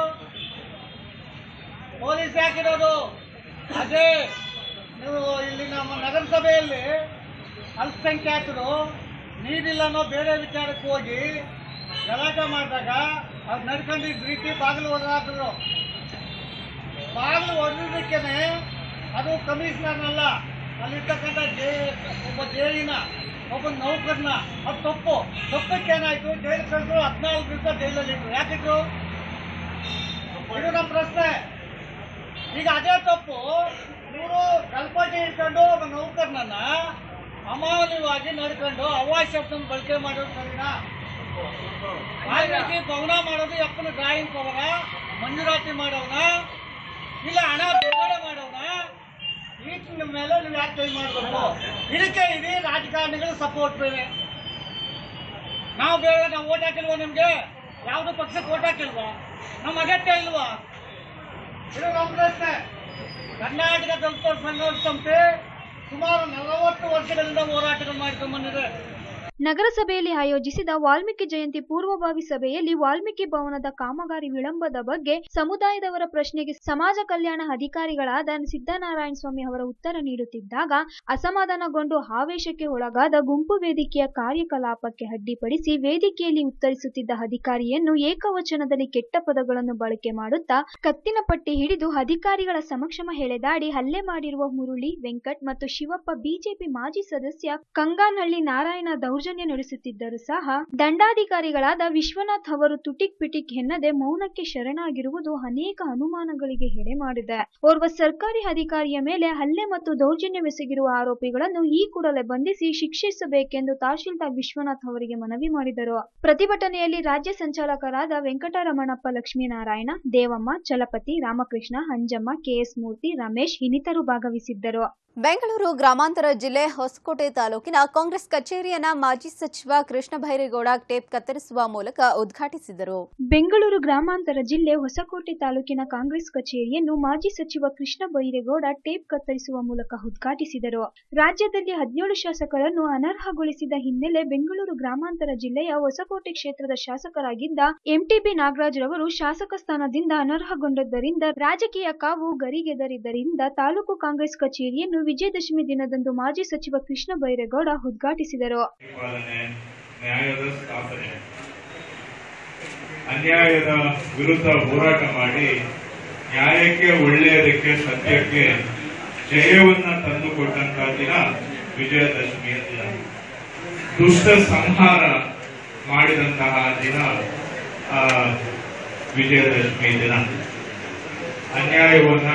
ಪೊಲೀಸ್ ಹಾಕಿರೋದು ಅದೇ ನೀವು ಇಲ್ಲಿ ನಮ್ಮ ನಗರಸಭೆಯಲ್ಲಿ ಅಲ್ಪಸಂಖ್ಯಾತರು ನೀರಿಲ್ಲ ಅನ್ನೋ ಬೇರೆ ವಿಚಾರಕ್ಕೆ ಹೋಗಿ ಗಲಾಟೆ ಮಾಡಿದಾಗ ಅದು ನಡ್ಕೊಂಡಿದ್ದ ರೀತಿ ಬಾಗಿಲು ಹೊರಹಾಕಿದ್ರು ಬಾಗಿಲು ಹೊಡೆದಿದ್ದಕ್ಕೇನೆ ಅದು ಕಮಿಷನರ್ನಲ್ಲ ಅಲ್ಲಿರ್ತಕ್ಕಂಥ ಜೆ ಒಬ್ಬ ಜೈಲಿನ ಒಬ್ಬ ನೌಕರನ ಅದು ತಪ್ಪು ತಪ್ಪಕ್ಕೆ ಏನಾಯ್ತು ಜೈಲು ಕಳೆದ್ರು ಹದಿನಾಲ್ಕು ದಿವಸ ಜೈಲಲ್ಲಿ ಇಟ್ರು ಯಾಕಿದ್ರು ಇದು ನಮ್ಮ ಪ್ರಶ್ನೆ ಈಗ ಅದೇ ತಪ್ಪು ಇವರು ಕಲ್ಪಟೆ ಇಟ್ಕೊಂಡು ಒಬ್ಬ ನೌಕರನನ್ನ ಅಮಾನ್ಯವಾಗಿ ನಡ್ಕೊಂಡು ಅವಾಜ್ ಶಬ್ದನ ಬಳಕೆ ಮಾಡೋದು ಸರಿನಾ ಆ ರೀತಿ ಭವನ ಮಾಡೋದು ಯಪ್ಪನ ಡ್ರಾಯಿಂಗ್ ಪವರ ಮಂಜೂರಾತಿ ಮಾಡೋನ ಇಲ್ಲ ಹಣ ಬಿಡುಗಡೆ ಮಾಡೋಣ ಈಟಿನ ಮೇಲೆ ನೀವು ಯಾಕೆ ಕೈ ಮಾಡಬೇಕು ಇದಕ್ಕೆ ಇಡೀ ರಾಜಕಾರಣಿಗಳು ಸಪೋರ್ಟ್ ಬೇರೆ ನಾವು ಬೇರೆ ನಾವು ಓಟ್ ಹಾಕಿಲ್ವಾ ನಿಮ್ಗೆ ಯಾವ್ದು ಪಕ್ಷಕ್ಕೆ ಓಟ್ ಹಾಕಿಲ್ವಾ ನಮ್ಮ ಅಗತ್ಯ ಇಲ್ವಾ ಇದು ನಮ್ಮ ಪ್ರಶ್ನೆ ಕರ್ನಾಟಕ ದಲಿತ ಸಂಘರ್ಷ ಸಂಸ್ಥೆ ಸುಮಾರು ನಲವತ್ತು ವರ್ಷಗಳಿಂದ ಹೋರಾಟಗಳು ಮಾಡ್ಕೊಂಡು ಬಂದಿದೆ ನಗರಸಭೆಯಲ್ಲಿ ಆಯೋಜಿಸಿದ ವಾಲ್ಮೀಕಿ ಜಯಂತಿ ಪೂರ್ವಭಾವಿ ಸಭೆಯಲ್ಲಿ ವಾಲ್ಮೀಕಿ ಭವನದ ಕಾಮಗಾರಿ ವಿಳಂಬದ ಬಗ್ಗೆ ಸಮುದಾಯದವರ ಪ್ರಶ್ನೆಗೆ ಸಮಾಜ ಕಲ್ಯಾಣ ಅಧಿಕಾರಿಗಳಾದ ಸಿದ್ದನಾರಾಯಣ ಸ್ವಾಮಿ ಅವರ ಉತ್ತರ ನೀಡುತ್ತಿದ್ದಾಗ ಅಸಮಾಧಾನಗೊಂಡು ಆವೇಶಕ್ಕೆ ಒಳಗಾದ ಗುಂಪು ವೇದಿಕೆಯ ಕಾರ್ಯಕಲಾಪಕ್ಕೆ ಅಡ್ಡಿಪಡಿಸಿ ವೇದಿಕೆಯಲ್ಲಿ ಉತ್ತರಿಸುತ್ತಿದ್ದ ಅಧಿಕಾರಿಯನ್ನು ಏಕವಚನದಲ್ಲಿ ಕೆಟ್ಟ ಪದಗಳನ್ನು ಬಳಕೆ ಮಾಡುತ್ತಾ ಕತ್ತಿನ ಪಟ್ಟಿ ಹಿಡಿದು ಅಧಿಕಾರಿಗಳ ಸಮಕ್ಷಮ ಎಳೆದಾಡಿ ಹಲ್ಲೆ ಮಾಡಿರುವ ಮುರುಳಿ ವೆಂಕಟ್ ಮತ್ತು ಶಿವಪ್ಪ ಬಿಜೆಪಿ ಮಾಜಿ ಸದಸ್ಯ ಕಂಗಾನಹಳ್ಳಿ ನಾರಾಯಣ ದೌರ್ಜನ್ಯ ನಡೆಸುತ್ತಿದ್ದರೂ ಸಹ ದಂಡಾಧಿಕಾರಿಗಳಾದ ವಿಶ್ವನಾಥ್ ಅವರು ತುಟಿಕ್ ಪಿಟಿಕ್ ಎನ್ನದೆ ಮೌನಕ್ಕೆ ಶರಣಾಗಿರುವುದು ಅನೇಕ ಅನುಮಾನಗಳಿಗೆ ಎಡೆ ಮಾಡಿದೆ ಓರ್ವ ಸರ್ಕಾರಿ ಅಧಿಕಾರಿಯ ಮೇಲೆ ಹಲ್ಲೆ ಮತ್ತು ದೌರ್ಜನ್ಯವೆಸಗಿರುವ ಆರೋಪಿಗಳನ್ನು ಈ ಕೂಡಲೇ ಬಂಧಿಸಿ ಶಿಕ್ಷಿಸಬೇಕೆಂದು ತಹಶೀಲ್ದಾರ್ ವಿಶ್ವನಾಥ್ ಅವರಿಗೆ ಮನವಿ ಮಾಡಿದರು ಪ್ರತಿಭಟನೆಯಲ್ಲಿ ರಾಜ್ಯ ಸಂಚಾಲಕರಾದ ವೆಂಕಟರಮಣಪ್ಪ ಲಕ್ಷ್ಮೀನಾರಾಯಣ ದೇವಮ್ಮ ಚಲಪತಿ ರಾಮಕೃಷ್ಣ ಅಂಜಮ್ಮ ಕೆಎಸ್ ಮೂರ್ತಿ ರಮೇಶ್ ಇನ್ನಿತರು ಭಾಗವಹಿಸಿದ್ದರು ಬೆಂಗಳೂರು ಗ್ರಾಮಾಂತರ ಜಿಲ್ಲೆ ಹೊಸಕೋಟೆ ತಾಲೂಕಿನ ಕಾಂಗ್ರೆಸ್ ಕಚೇರಿಯನ್ನ ಮಾಜಿ ಸಚಿವ ಕೃಷ್ಣ ಬೈರೇಗೌಡ ಟೇಪ್ ಕತ್ತರಿಸುವ ಮೂಲಕ ಉದ್ಘಾಟಿಸಿದರು ಬೆಂಗಳೂರು ಗ್ರಾಮಾಂತರ ಜಿಲ್ಲೆ ಹೊಸಕೋಟೆ ತಾಲೂಕಿನ ಕಾಂಗ್ರೆಸ್ ಕಚೇರಿಯನ್ನು ಮಾಜಿ ಸಚಿವ ಕೃಷ್ಣ ಬೈರೇಗೌಡ ಟೇಪ್ ಕತ್ತರಿಸುವ ಮೂಲಕ ಉದ್ಘಾಟಿಸಿದರು ರಾಜ್ಯದಲ್ಲಿ ಹದಿನೇಳು ಶಾಸಕರನ್ನು ಅನರ್ಹಗೊಳಿಸಿದ ಹಿನ್ನೆಲೆ ಬೆಂಗಳೂರು ಗ್ರಾಮಾಂತರ ಜಿಲ್ಲೆಯ ಹೊಸಕೋಟೆ ಕ್ಷೇತ್ರದ ಶಾಸಕರಾಗಿದ್ದ ಎಂಟಿಬಿ ನಾಗರಾಜ್ ರವರು ಶಾಸಕ ಸ್ಥಾನದಿಂದ ಅನರ್ಹಗೊಂಡದ್ದರಿಂದ ರಾಜಕೀಯ ಕಾವು ಗರಿಗೆದರಿದ್ದರಿಂದ ತಾಲೂಕು ಕಾಂಗ್ರೆಸ್ ಕಚೇರಿಯನ್ನು ವಿಜಯದಶಮಿ ದಿನದಂದು ಮಾಜಿ ಸಚಿವ ಕೃಷ್ಣ ಬೈರೇಗೌಡ ಉದ್ಘಾಟಿಸಿದರು ಪಾಲನೆ ನ್ಯಾಯದ ಸ್ಥಾಪನೆ ಅನ್ಯಾಯದ ವಿರುದ್ಧ ಹೋರಾಟ ಮಾಡಿ ನ್ಯಾಯಕ್ಕೆ ಒಳ್ಳೆಯದಕ್ಕೆ ಸತ್ಯಕ್ಕೆ ಜಯವನ್ನ ತಂದುಕೊಟ್ಟಂತಹ ದಿನ ವಿಜಯದಶಮಿಯ ದಿನ ದುಷ್ಟ ಸಂಹಾರ ಮಾಡಿದಂತಹ ದಿನ ಆ, ವಿಜಯದಶಮಿ ದಿನ ಅನ್ಯಾಯವನ್ನ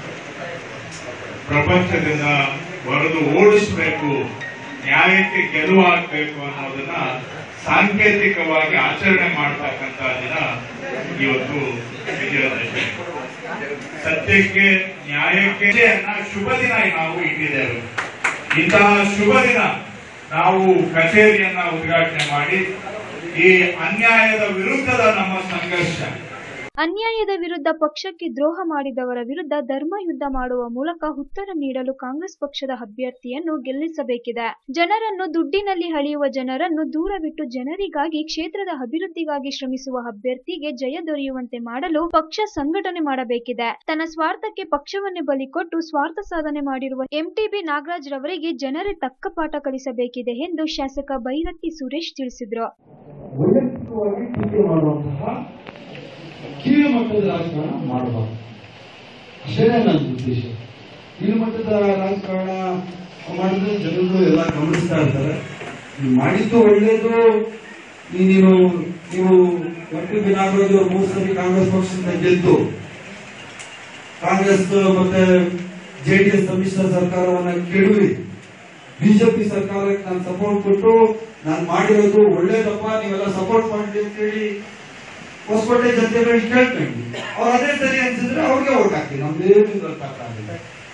ಪ್ರಪಂಚದಿಂದ ಹೊರದು ಓಡಿಸಬೇಕು ನ್ಯಾಯಕ್ಕೆ ಗೆಲುವಾಗಬೇಕು ಅನ್ನೋದನ್ನ ಸಾಂಕೇತಿಕವಾಗಿ ಆಚರಣೆ ಮಾಡತಕ್ಕಂತ ದಿನ ಇವತ್ತು ವಿಜಯದಶಮಿ ಸತ್ಯಕ್ಕೆ ನ್ಯಾಯಕ್ಕೆ ಅನ್ನ ಶುಭ ದಿನ ನಾವು ಇಟ್ಟಿದ್ದೇವೆ ಇಂತಹ ಶುಭ ದಿನ ನಾವು ಕಚೇರಿಯನ್ನ ಉದ್ಘಾಟನೆ ಮಾಡಿ ಈ ಅನ್ಯಾಯದ ವಿರುದ್ಧದ ನಮ್ಮ ಸಂಘರ್ಷ ಅನ್ಯಾಯದ ವಿರುದ್ಧ ಪಕ್ಷಕ್ಕೆ ದ್ರೋಹ ಮಾಡಿದವರ ವಿರುದ್ಧ ಧರ್ಮ ಯುದ್ಧ ಮಾಡುವ ಮೂಲಕ ಉತ್ತರ ನೀಡಲು ಕಾಂಗ್ರೆಸ್ ಪಕ್ಷದ ಅಭ್ಯರ್ಥಿಯನ್ನು ಗೆಲ್ಲಿಸಬೇಕಿದೆ ಜನರನ್ನು ದುಡ್ಡಿನಲ್ಲಿ ಹಳಿಯುವ ಜನರನ್ನು ದೂರವಿಟ್ಟು ಜನರಿಗಾಗಿ ಕ್ಷೇತ್ರದ ಅಭಿವೃದ್ಧಿಗಾಗಿ ಶ್ರಮಿಸುವ ಅಭ್ಯರ್ಥಿಗೆ ಜಯ ದೊರೆಯುವಂತೆ ಮಾಡಲು ಪಕ್ಷ ಸಂಘಟನೆ ಮಾಡಬೇಕಿದೆ ತನ್ನ ಸ್ವಾರ್ಥಕ್ಕೆ ಪಕ್ಷವನ್ನೇ ಬಲಿಕೊಟ್ಟು ಸ್ವಾರ್ಥ ಸಾಧನೆ ಮಾಡಿರುವ ಎಂಟಿಬಿ ನಾಗರಾಜ್ ರವರಿಗೆ ಜನರೇ ತಕ್ಕ ಪಾಠ ಕಲಿಸಬೇಕಿದೆ ಎಂದು ಶಾಸಕ ಬೈರತ್ತಿ ಸುರೇಶ್ ತಿಳಿಸಿದ್ರು ವೈಯಕ್ತಿಕವಾಗಿ ಟೀಕೆ ಮಾಡುವಂತಹ ಕೀಳು ಮಟ್ಟದ ರಾಜಕಾರಣ ಮಾಡಬಾರ್ದು ಅಷ್ಟೇ ನನ್ನ ಉದ್ದೇಶ ಕೀಳು ಮಟ್ಟದ ರಾಜಕಾರಣ ಮಾಡಿದ್ರೆ ಜನರು ಎಲ್ಲ ಗಮನಿಸ್ತಾ ಇರ್ತಾರೆ ನೀವು ಮಾಡಿದ್ದು ಒಳ್ಳೇದು ಈ ನೀನು ನೀವು ಎಂ ಪಿ ನಾಗರಾಜ್ ಅವರು ಮೂರು ಸರಿ ಕಾಂಗ್ರೆಸ್ ಪಕ್ಷದಿಂದ ಗೆದ್ದು ಕಾಂಗ್ರೆಸ್ ಮತ್ತೆ ಜೆಡಿಎಸ್ ಸಮ್ಮಿಶ್ರ ಸರ್ಕಾರವನ್ನ ಕೆಡವಿ ಬಿಜೆಪಿ ಸರ್ಕಾರಕ್ಕೆ ನಾನು ಸಪೋರ್ಟ್ ಕೊಟ್ಟು ನಾನು ಮಾಡಿರೋದು ಒಳ್ಳೇದಪ್ಪ ನೀವೆಲ್ಲ ಸಪೋರ್ಟ್ ಮಾಡಿ ಅಂತೇಳಿ ಹೊಸಕೋಟೆ ಜನತೆಗಳಿಗೆ ಕೇಳ್ಕೊಂಡು ಅವ್ರು ಅದೇ ಸರಿ ಅನ್ಸಿದ್ರೆ ಅವ್ರಿಗೆ ಓಟ್ ಹಾಕ್ತೀವಿ ನಮ್ದೇನು ಗೊತ್ತಾಗ್ತಿಲ್ಲ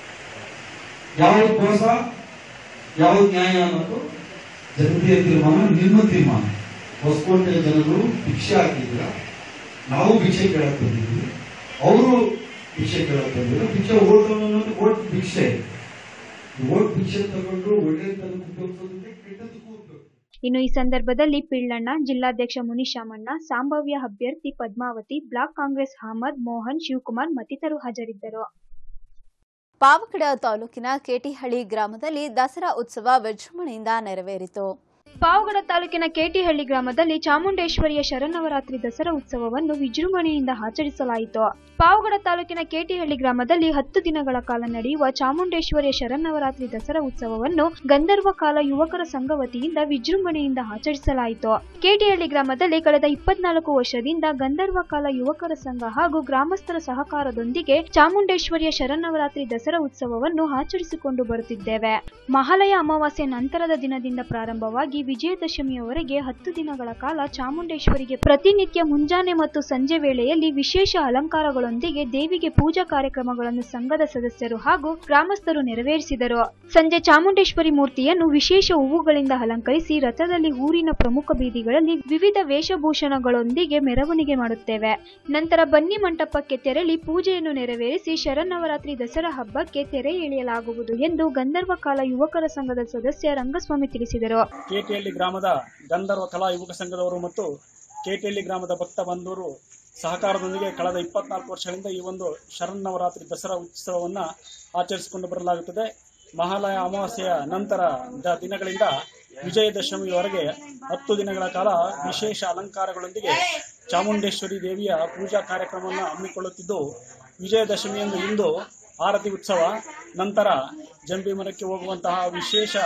ಯಾವ್ದು ಮೋಸ ಯಾವ್ದು ನ್ಯಾಯ ಅನ್ನೋದು ಜನತೆಯ ತೀರ್ಮಾನ ನಿಮ್ಮ ತೀರ್ಮಾನ ಹೊಸಕೋಟೆ ಜನರು ಭಿಕ್ಷೆ ಹಾಕಿದ್ರ ನಾವು ಭಿಕ್ಷೆ ಕೇಳಕ್ ಬಂದಿದ್ವಿ ಅವರು ಭಿಕ್ಷೆ ಕೇಳಕ್ ಬಂದಿದ್ರು ಭಿಕ್ಷೆ ಓಟ್ ಅನ್ನೋದು ಓಟ್ ಭಿಕ್ಷೆ ಓಟ್ ಭಿಕ್ಷೆ ತಗೊಂಡು ಒಳ್ಳೆಯದನ್ನು ಉಪಯೋಗಿಸೋದಕ್ಕೆ ಕೆಟ್ಟದಕ್ಕೂ ಉಪಯೋಗ ಇನ್ನು ಈ ಸಂದರ್ಭದಲ್ಲಿ ಪಿಳ್ಳಣ್ಣ ಜಿಲ್ಲಾಧ್ಯಕ್ಷ ಮುನಿಶಾಮಣ್ಣ ಸಂಭಾವ್ಯ ಅಭ್ಯರ್ಥಿ ಪದ್ಮಾವತಿ ಬ್ಲಾಕ್ ಕಾಂಗ್ರೆಸ್ ಅಹಮದ್ ಮೋಹನ್ ಶಿವಕುಮಾರ್ ಮತ್ತಿತರರು ಹಾಜರಿದ್ದರು ಪಾವಗಡ ತಾಲೂಕಿನ ಕೇಟಿಹಳ್ಳಿ ಗ್ರಾಮದಲ್ಲಿ ದಸರಾ ಉತ್ಸವ ವಿಜೃಂಭಣೆಯಿಂದ ನೆರವೇರಿತು ಪಾವಗಡ ತಾಲೂಕಿನ ಕೇಟಿಹಳ್ಳಿ ಗ್ರಾಮದಲ್ಲಿ ಚಾಮುಂಡೇಶ್ವರಿಯ ಶರನ್ನವರಾತ್ರಿ ದಸರಾ ಉತ್ಸವವನ್ನು ವಿಜೃಂಭಣೆಯಿಂದ ಆಚರಿಸಲಾಯಿತು ಪಾವಗಡ ತಾಲೂಕಿನ ಕೇಟಿಹಳ್ಳಿ ಗ್ರಾಮದಲ್ಲಿ ಹತ್ತು ದಿನಗಳ ಕಾಲ ನಡೆಯುವ ಚಾಮುಂಡೇಶ್ವರಿಯ ಶರನ್ನವರಾತ್ರಿ ದಸರಾ ಉತ್ಸವವನ್ನು ಗಂಧರ್ವ ಕಾಲ ಯುವಕರ ಸಂಘ ವತಿಯಿಂದ ವಿಜೃಂಭಣೆಯಿಂದ ಆಚರಿಸಲಾಯಿತು ಕೇಟಿಹಳ್ಳಿ ಗ್ರಾಮದಲ್ಲಿ ಕಳೆದ ಇಪ್ಪತ್ನಾಲ್ಕು ವರ್ಷದಿಂದ ಗಂಧರ್ವ ಕಾಲ ಯುವಕರ ಸಂಘ ಹಾಗೂ ಗ್ರಾಮಸ್ಥರ ಸಹಕಾರದೊಂದಿಗೆ ಚಾಮುಂಡೇಶ್ವರಿಯ ಶರನ್ನವರಾತ್ರಿ ದಸರಾ ಉತ್ಸವವನ್ನು ಆಚರಿಸಿಕೊಂಡು ಬರುತ್ತಿದ್ದೇವೆ ಮಹಾಲಯ ಅಮಾವಾಸ್ಯೆ ನಂತರದ ದಿನದಿಂದ ಪ್ರಾರಂಭವಾಗಿ ವಿಜಯದಶಮಿಯವರೆಗೆ ಹತ್ತು ದಿನಗಳ ಕಾಲ ಚಾಮುಂಡೇಶ್ವರಿಗೆ ಪ್ರತಿನಿತ್ಯ ಮುಂಜಾನೆ ಮತ್ತು ಸಂಜೆ ವೇಳೆಯಲ್ಲಿ ವಿಶೇಷ ಅಲಂಕಾರಗಳೊಂದಿಗೆ ದೇವಿಗೆ ಪೂಜಾ ಕಾರ್ಯಕ್ರಮಗಳನ್ನು ಸಂಘದ ಸದಸ್ಯರು ಹಾಗೂ ಗ್ರಾಮಸ್ಥರು ನೆರವೇರಿಸಿದರು ಸಂಜೆ ಚಾಮುಂಡೇಶ್ವರಿ ಮೂರ್ತಿಯನ್ನು ವಿಶೇಷ ಹೂವುಗಳಿಂದ ಅಲಂಕರಿಸಿ ರಥದಲ್ಲಿ ಊರಿನ ಪ್ರಮುಖ ಬೀದಿಗಳಲ್ಲಿ ವಿವಿಧ ವೇಷಭೂಷಣಗಳೊಂದಿಗೆ ಮೆರವಣಿಗೆ ಮಾಡುತ್ತೇವೆ ನಂತರ ಬನ್ನಿ ಮಂಟಪಕ್ಕೆ ತೆರಳಿ ಪೂಜೆಯನ್ನು ನೆರವೇರಿಸಿ ಶರನ್ನವರಾತ್ರಿ ದಸರಾ ಹಬ್ಬಕ್ಕೆ ತೆರೆ ಎಳೆಯಲಾಗುವುದು ಎಂದು ಗಂಧರ್ವ ಕಾಲ ಯುವಕರ ಸಂಘದ ಸದಸ್ಯ ರಂಗಸ್ವಾಮಿ ತಿಳಿಸಿದರು ಕೇಟಿಹಳ್ಳಿ ಗ್ರಾಮದ ಗಂಧರ್ವ ಕಲಾ ಯುವಕ ಸಂಘದವರು ಮತ್ತು ಕೇಟಿಹಳ್ಳಿ ಗ್ರಾಮದ ಭಕ್ತ ಬಂಧುವರು ಸಹಕಾರದೊಂದಿಗೆ ಕಳೆದ ಇಪ್ಪತ್ನಾಲ್ಕು ವರ್ಷಗಳಿಂದ ಈ ಒಂದು ಶರನ್ನವರಾತ್ರಿ ದಸರಾ ಉತ್ಸವವನ್ನು ಆಚರಿಸಿಕೊಂಡು ಬರಲಾಗುತ್ತದೆ ಮಹಾಲಯ ಅಮಾವಾಸ್ಯೆಯ ನಂತರ ದ ದಿನಗಳಿಂದ ವಿಜಯದಶಮಿಯವರೆಗೆ ಹತ್ತು ದಿನಗಳ ಕಾಲ ವಿಶೇಷ ಅಲಂಕಾರಗಳೊಂದಿಗೆ ಚಾಮುಂಡೇಶ್ವರಿ ದೇವಿಯ ಪೂಜಾ ಕಾರ್ಯಕ್ರಮವನ್ನು ಹಮ್ಮಿಕೊಳ್ಳುತ್ತಿದ್ದು ವಿಜಯದಶಮಿಯಂದು ಇಂದು ಆರತಿ ಉತ್ಸವ ನಂತರ ಜಂಬಿ ಮರಕ್ಕೆ ಹೋಗುವಂತಹ ವಿಶೇಷ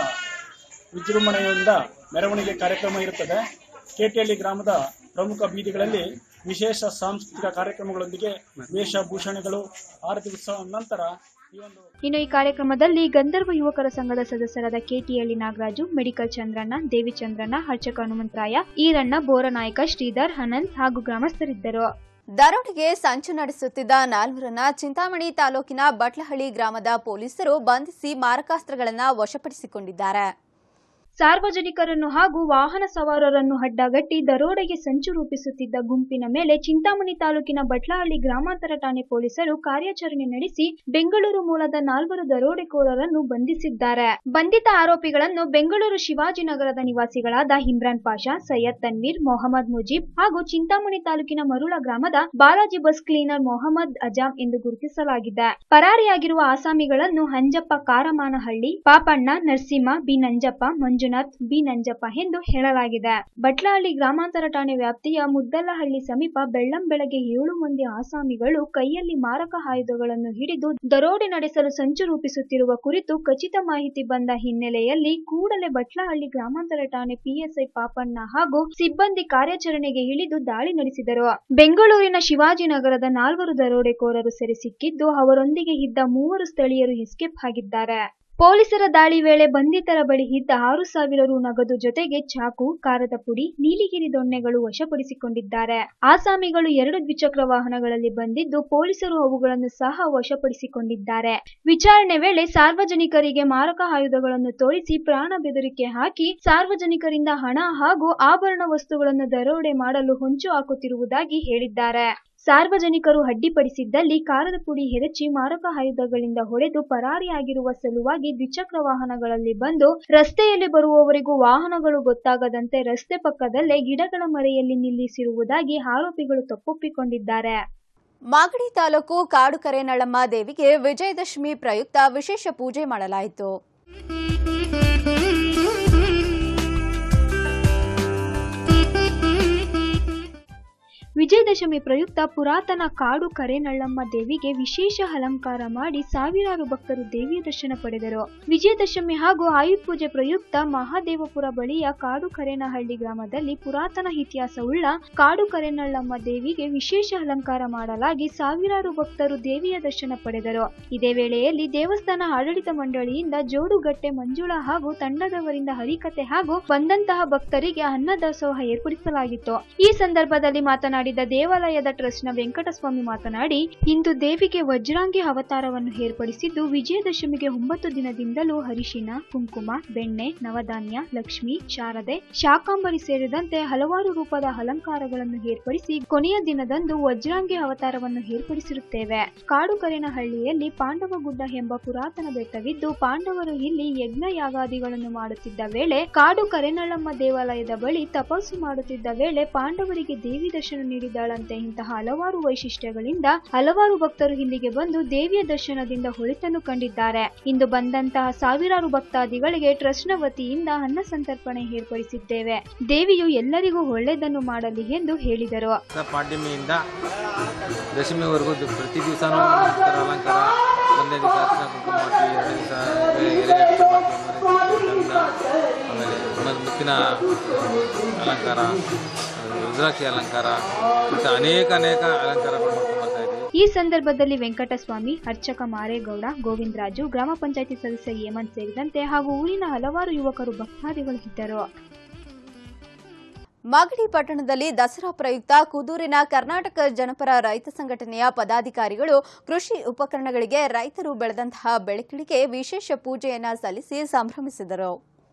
ವಿಜೃಂಭಣೆಯಿಂದ ಮೆರವಣಿಗೆ ಕಾರ್ಯಕ್ರಮ ಇರುತ್ತದೆ ಕೇಟಿಹಳ್ಳಿ ಗ್ರಾಮದ ಪ್ರಮುಖ ಬೀದಿಗಳಲ್ಲಿ ವಿಶೇಷ ಸಾಂಸ್ಕೃತಿಕ ಕಾರ್ಯಕ್ರಮಗಳೊಂದಿಗೆ ವೇಷಭೂಷಣಗಳು ಆರತಿ ಉತ್ಸವ ನಂತರ ಈ ಒಂದು ಇನ್ನು ಈ ಕಾರ್ಯಕ್ರಮದಲ್ಲಿ ಗಂಧರ್ವ ಯುವಕರ ಸಂಘದ ಸದಸ್ಯರಾದ ಕೆಟಿಎಲ್ಲಿ ನಾಗರಾಜು ಮೆಡಿಕಲ್ ಚಂದ್ರಣ್ಣ ದೇವಿಚಂದ್ರಣ್ಣ ಅರ್ಚಕ ಹನುಮಂತರಾಯ ಈರಣ್ಣ ಬೋರನಾಯಕ ಶ್ರೀಧರ್ ಅನಂತ್ ಹಾಗೂ ಗ್ರಾಮಸ್ಥರಿದ್ದರು ದರೋಡೆಗೆ ಸಂಚು ನಡೆಸುತ್ತಿದ್ದ ನಾಲ್ವರನ್ನ ಚಿಂತಾಮಣಿ ತಾಲೂಕಿನ ಬಟ್ಲಹಳ್ಳಿ ಗ್ರಾಮದ ಪೊಲೀಸರು ಬಂಧಿಸಿ ಮಾರಕಾಸ್ತ್ರಗಳನ್ನು ವಶಪಡಿಸಿಕೊಂಡಿದ್ದಾರೆ ಸಾರ್ವಜನಿಕರನ್ನು ಹಾಗೂ ವಾಹನ ಸವಾರರನ್ನು ಅಡ್ಡಗಟ್ಟಿ ದರೋಡೆಗೆ ಸಂಚು ರೂಪಿಸುತ್ತಿದ್ದ ಗುಂಪಿನ ಮೇಲೆ ಚಿಂತಾಮಣಿ ತಾಲೂಕಿನ ಬಟ್ಲಹಳ್ಳಿ ಗ್ರಾಮಾಂತರ ಠಾಣೆ ಪೊಲೀಸರು ಕಾರ್ಯಾಚರಣೆ ನಡೆಸಿ ಬೆಂಗಳೂರು ಮೂಲದ ನಾಲ್ವರು ದರೋಡೆಕೋರರನ್ನು ಬಂಧಿಸಿದ್ದಾರೆ ಬಂಧಿತ ಆರೋಪಿಗಳನ್ನು ಬೆಂಗಳೂರು ಶಿವಾಜಿನಗರದ ನಿವಾಸಿಗಳಾದ ಇಮ್ರಾನ್ ಪಾಷಾ ಸೈಯದ್ ತನ್ವೀರ್ ಮೊಹಮ್ಮದ್ ಮುಜೀಬ್ ಹಾಗೂ ಚಿಂತಾಮಣಿ ತಾಲೂಕಿನ ಮರುಳ ಗ್ರಾಮದ ಬಾಲಾಜಿ ಬಸ್ ಕ್ಲೀನರ್ ಮೊಹಮ್ಮದ್ ಅಜಾಮ್ ಎಂದು ಗುರುತಿಸಲಾಗಿದೆ ಪರಾರಿಯಾಗಿರುವ ಆಸಾಮಿಗಳನ್ನು ಹಂಜಪ್ಪ ಕಾರಮಾನಹಳ್ಳಿ ಪಾಪಣ್ಣ ನರಸಿಂಹ ಬಿ ನಂಜಪ್ಪ ಮಂಜುನಾಥ್ ಬಿ ನಂಜಪ್ಪ ಎಂದು ಹೇಳಲಾಗಿದೆ ಬಟ್ಲಹಳ್ಳಿ ಗ್ರಾಮಾಂತರ ಠಾಣೆ ವ್ಯಾಪ್ತಿಯ ಮುದ್ದಲ್ಲಹಳ್ಳಿ ಸಮೀಪ ಬೆಳ್ಳಂ ಬೆಳಗ್ಗೆ ಏಳು ಮಂದಿ ಆಸಾಮಿಗಳು ಕೈಯಲ್ಲಿ ಮಾರಕ ಆಯುಧಗಳನ್ನು ಹಿಡಿದು ದರೋಡೆ ನಡೆಸಲು ಸಂಚು ರೂಪಿಸುತ್ತಿರುವ ಕುರಿತು ಖಚಿತ ಮಾಹಿತಿ ಬಂದ ಹಿನ್ನೆಲೆಯಲ್ಲಿ ಕೂಡಲೇ ಬಟ್ಲಹಳ್ಳಿ ಗ್ರಾಮಾಂತರ ಠಾಣೆ ಪಿಎಸ್ಐ ಪಾಪಣ್ಣ ಹಾಗೂ ಸಿಬ್ಬಂದಿ ಕಾರ್ಯಾಚರಣೆಗೆ ಇಳಿದು ದಾಳಿ ನಡೆಸಿದರು ಬೆಂಗಳೂರಿನ ಶಿವಾಜಿನಗರದ ನಾಲ್ವರು ದರೋಡೆಕೋರರು ಸೆರೆ ಸಿಕ್ಕಿದ್ದು ಅವರೊಂದಿಗೆ ಇದ್ದ ಮೂವರು ಸ್ಥಳೀಯರು ಎಸ್ಕೇಪ್ ಆಗಿದ್ದಾರೆ ಪೊಲೀಸರ ದಾಳಿ ವೇಳೆ ಬಂಧಿತರ ಬಳಿ ಇದ್ದ ಆರು ಸಾವಿರ ರು ನಗದು ಜೊತೆಗೆ ಚಾಕು ಕಾರದ ಪುಡಿ ನೀಲಿಗಿರಿ ದೊಣ್ಣೆಗಳು ವಶಪಡಿಸಿಕೊಂಡಿದ್ದಾರೆ ಆಸಾಮಿಗಳು ಎರಡು ದ್ವಿಚಕ್ರ ವಾಹನಗಳಲ್ಲಿ ಬಂದಿದ್ದು ಪೊಲೀಸರು ಅವುಗಳನ್ನು ಸಹ ವಶಪಡಿಸಿಕೊಂಡಿದ್ದಾರೆ ವಿಚಾರಣೆ ವೇಳೆ ಸಾರ್ವಜನಿಕರಿಗೆ ಮಾರಕ ಆಯುಧಗಳನ್ನು ತೋರಿಸಿ ಪ್ರಾಣ ಬೆದರಿಕೆ ಹಾಕಿ ಸಾರ್ವಜನಿಕರಿಂದ ಹಣ ಹಾಗೂ ಆಭರಣ ವಸ್ತುಗಳನ್ನು ದರೋಡೆ ಮಾಡಲು ಹೊಂಚು ಹಾಕುತ್ತಿರುವುದಾಗಿ ಹೇಳಿದ್ದಾರೆ ಸಾರ್ವಜನಿಕರು ಅಡ್ಡಿಪಡಿಸಿದ್ದಲ್ಲಿ ಕಾರದ ಪುಡಿ ಎರಚಿ ಮಾರಕ ಆಯುಧಗಳಿಂದ ಹೊಡೆದು ಪರಾರಿಯಾಗಿರುವ ಸಲುವಾಗಿ ದ್ವಿಚಕ್ರ ವಾಹನಗಳಲ್ಲಿ ಬಂದು ರಸ್ತೆಯಲ್ಲಿ ಬರುವವರಿಗೂ ವಾಹನಗಳು ಗೊತ್ತಾಗದಂತೆ ರಸ್ತೆ ಪಕ್ಕದಲ್ಲೇ ಗಿಡಗಳ ಮರೆಯಲ್ಲಿ ನಿಲ್ಲಿಸಿರುವುದಾಗಿ ಆರೋಪಿಗಳು ತಪ್ಪೊಪ್ಪಿಕೊಂಡಿದ್ದಾರೆ ಮಾಗಡಿ ತಾಲೂಕು ಕಾಡುಕರೆ ನಳಮ್ಮ ದೇವಿಗೆ ವಿಜಯದಶಮಿ ಪ್ರಯುಕ್ತ ವಿಶೇಷ ಪೂಜೆ ಮಾಡಲಾಯಿತು ವಿಜಯದಶಮಿ ಪ್ರಯುಕ್ತ ಪುರಾತನ ಕಾಡು ಕರೆನಳ್ಳಮ್ಮ ದೇವಿಗೆ ವಿಶೇಷ ಅಲಂಕಾರ ಮಾಡಿ ಸಾವಿರಾರು ಭಕ್ತರು ದೇವಿಯ ದರ್ಶನ ಪಡೆದರು ವಿಜಯದಶಮಿ ಹಾಗೂ ಆಯುಧ್ ಪೂಜೆ ಪ್ರಯುಕ್ತ ಮಹಾದೇವಪುರ ಬಳಿಯ ಕಾಡು ಕರೇನಹಳ್ಳಿ ಗ್ರಾಮದಲ್ಲಿ ಪುರಾತನ ಇತಿಹಾಸವುಳ್ಳ ಕಾಡು ಕರೆನಳ್ಳಮ್ಮ ದೇವಿಗೆ ವಿಶೇಷ ಅಲಂಕಾರ ಮಾಡಲಾಗಿ ಸಾವಿರಾರು ಭಕ್ತರು ದೇವಿಯ ದರ್ಶನ ಪಡೆದರು ಇದೇ ವೇಳೆಯಲ್ಲಿ ದೇವಸ್ಥಾನ ಆಡಳಿತ ಮಂಡಳಿಯಿಂದ ಜೋಡುಗಟ್ಟೆ ಮಂಜುಳಾ ಹಾಗೂ ತಂಡದವರಿಂದ ಹರಿಕತೆ ಹಾಗೂ ಬಂದಂತಹ ಭಕ್ತರಿಗೆ ಅನ್ನದಾಸೋಹ ಏರ್ಪಡಿಸಲಾಗಿತ್ತು ಈ ಸಂದರ್ಭದಲ್ಲಿ ಮಾತನಾಡಿದ ದೇವಾಲಯದ ಟ್ರಸ್ಟ್ನ ವೆಂಕಟಸ್ವಾಮಿ ಮಾತನಾಡಿ ಇಂದು ದೇವಿಗೆ ವಜ್ರಾಂಗಿ ಅವತಾರವನ್ನು ಏರ್ಪಡಿಸಿದ್ದು ವಿಜಯದಶಮಿಗೆ ಒಂಬತ್ತು ದಿನದಿಂದಲೂ ಅರಿಶಿನ ಕುಂಕುಮ ಬೆಣ್ಣೆ ನವಧಾನ್ಯ ಲಕ್ಷ್ಮಿ ಶಾರದೆ ಶಾಕಾಂಬರಿ ಸೇರಿದಂತೆ ಹಲವಾರು ರೂಪದ ಅಲಂಕಾರಗಳನ್ನು ಏರ್ಪಡಿಸಿ ಕೊನೆಯ ದಿನದಂದು ವಜ್ರಾಂಗಿ ಅವತಾರವನ್ನು ಏರ್ಪಡಿಸಿರುತ್ತೇವೆ ಕಾಡು ಕರೇನಹಳ್ಳಿಯಲ್ಲಿ ಪಾಂಡವಗುಡ್ಡ ಎಂಬ ಪುರಾತನ ಬೆಟ್ಟವಿದ್ದು ಪಾಂಡವರು ಇಲ್ಲಿ ಯಜ್ಞ ಯಾಗಾದಿಗಳನ್ನು ಮಾಡುತ್ತಿದ್ದ ವೇಳೆ ಕಾಡು ಕರೆನಳ್ಳಮ್ಮ ದೇವಾಲಯದ ಬಳಿ ತಪಸ್ಸು ಮಾಡುತ್ತಿದ್ದ ವೇಳೆ ಪಾಂಡವರಿಗೆ ದೇವಿ ದರ್ಶನ ನೀಡಿದ್ದಾಳಂತೆ ಇಂತಹ ಹಲವಾರು ವೈಶಿಷ್ಟ್ಯಗಳಿಂದ ಹಲವಾರು ಭಕ್ತರು ಇಲ್ಲಿಗೆ ಬಂದು ದೇವಿಯ ದರ್ಶನದಿಂದ ಹೊಳಿತನ್ನು ಕಂಡಿದ್ದಾರೆ ಇಂದು ಬಂದಂತಹ ಸಾವಿರಾರು ಭಕ್ತಾದಿಗಳಿಗೆ ಟ್ರಸ್ಟ್ನ ವತಿಯಿಂದ ಅನ್ನ ಸಂತರ್ಪಣೆ ಏರ್ಪಡಿಸಿದ್ದೇವೆ ದೇವಿಯು ಎಲ್ಲರಿಗೂ ಒಳ್ಳೆಯದನ್ನು ಮಾಡಲಿ ಎಂದು ಹೇಳಿದರು ಪಾಡ್ಯಮಿಯಿಂದ ದಶಮಿವರೆಗೂ ದು- ಪ್ರತಿ ದಿವಸನೂ ಥರ ಅಲಂಕಾರ ಒಂದೇ ದಿವಸ ಅರ್ಶಿನ ಕುಂಕುಮ ಮಾಡ್ತೀವಿ ಎರಡನೇ ದಿವಸ ಎಲೆಗಟ್ಟು ಮಾಡ್ತೀವಿ ಮೂರನೇ ದಿವಸ ಗಂಧ ಆಮೇಲೆ ಆಮೇಲೆ ಮುತ್ತಿನ ಅಲಂಕಾರ ರುದ್ರಾಕ್ಷಿ ಅಲಂಕಾರ ಮತ್ತು ಅನೇಕ ಅನೇಕ ಅಲಂಕಾರಗಳು ಮಾಡ್ಕೊಂಡು ಬರ್ತಾ ಇದ್ದೀವಿ ಈ ಸಂದರ್ಭದಲ್ಲಿ ವೆಂಕಟಸ್ವಾಮಿ ಅರ್ಚಕ ಮಾರೇಗೌಡ ಗೋವಿಂದರಾಜು ಗ್ರಾಮ ಪಂಚಾಯತಿ ಸದಸ್ಯ ಹೇಮಂತ್ ಸೇರಿದಂತೆ ಹಾಗೂ ಊರಿನ ಹಲವಾರು ಯುವಕರು ಭಕ್ತಾದಿಗಳು ಇದ್ದರು ಮಾಗಡಿ ಪಟ್ಟಣದಲ್ಲಿ ದಸರಾ ಪ್ರಯುಕ್ತ ಕುದೂರಿನ ಕರ್ನಾಟಕ ಜನಪರ ರೈತ ಸಂಘಟನೆಯ ಪದಾಧಿಕಾರಿಗಳು ಕೃಷಿ ಉಪಕರಣಗಳಿಗೆ ರೈತರು ಬೆಳೆದಂತಹ ಬೆಳೆಗಳಿಗೆ ವಿಶೇಷ ಪೂಜೆಯನ್ನ ಸಲ್ಲಿಸಿ ಸಂಭ್ರಮಿಸಿದರು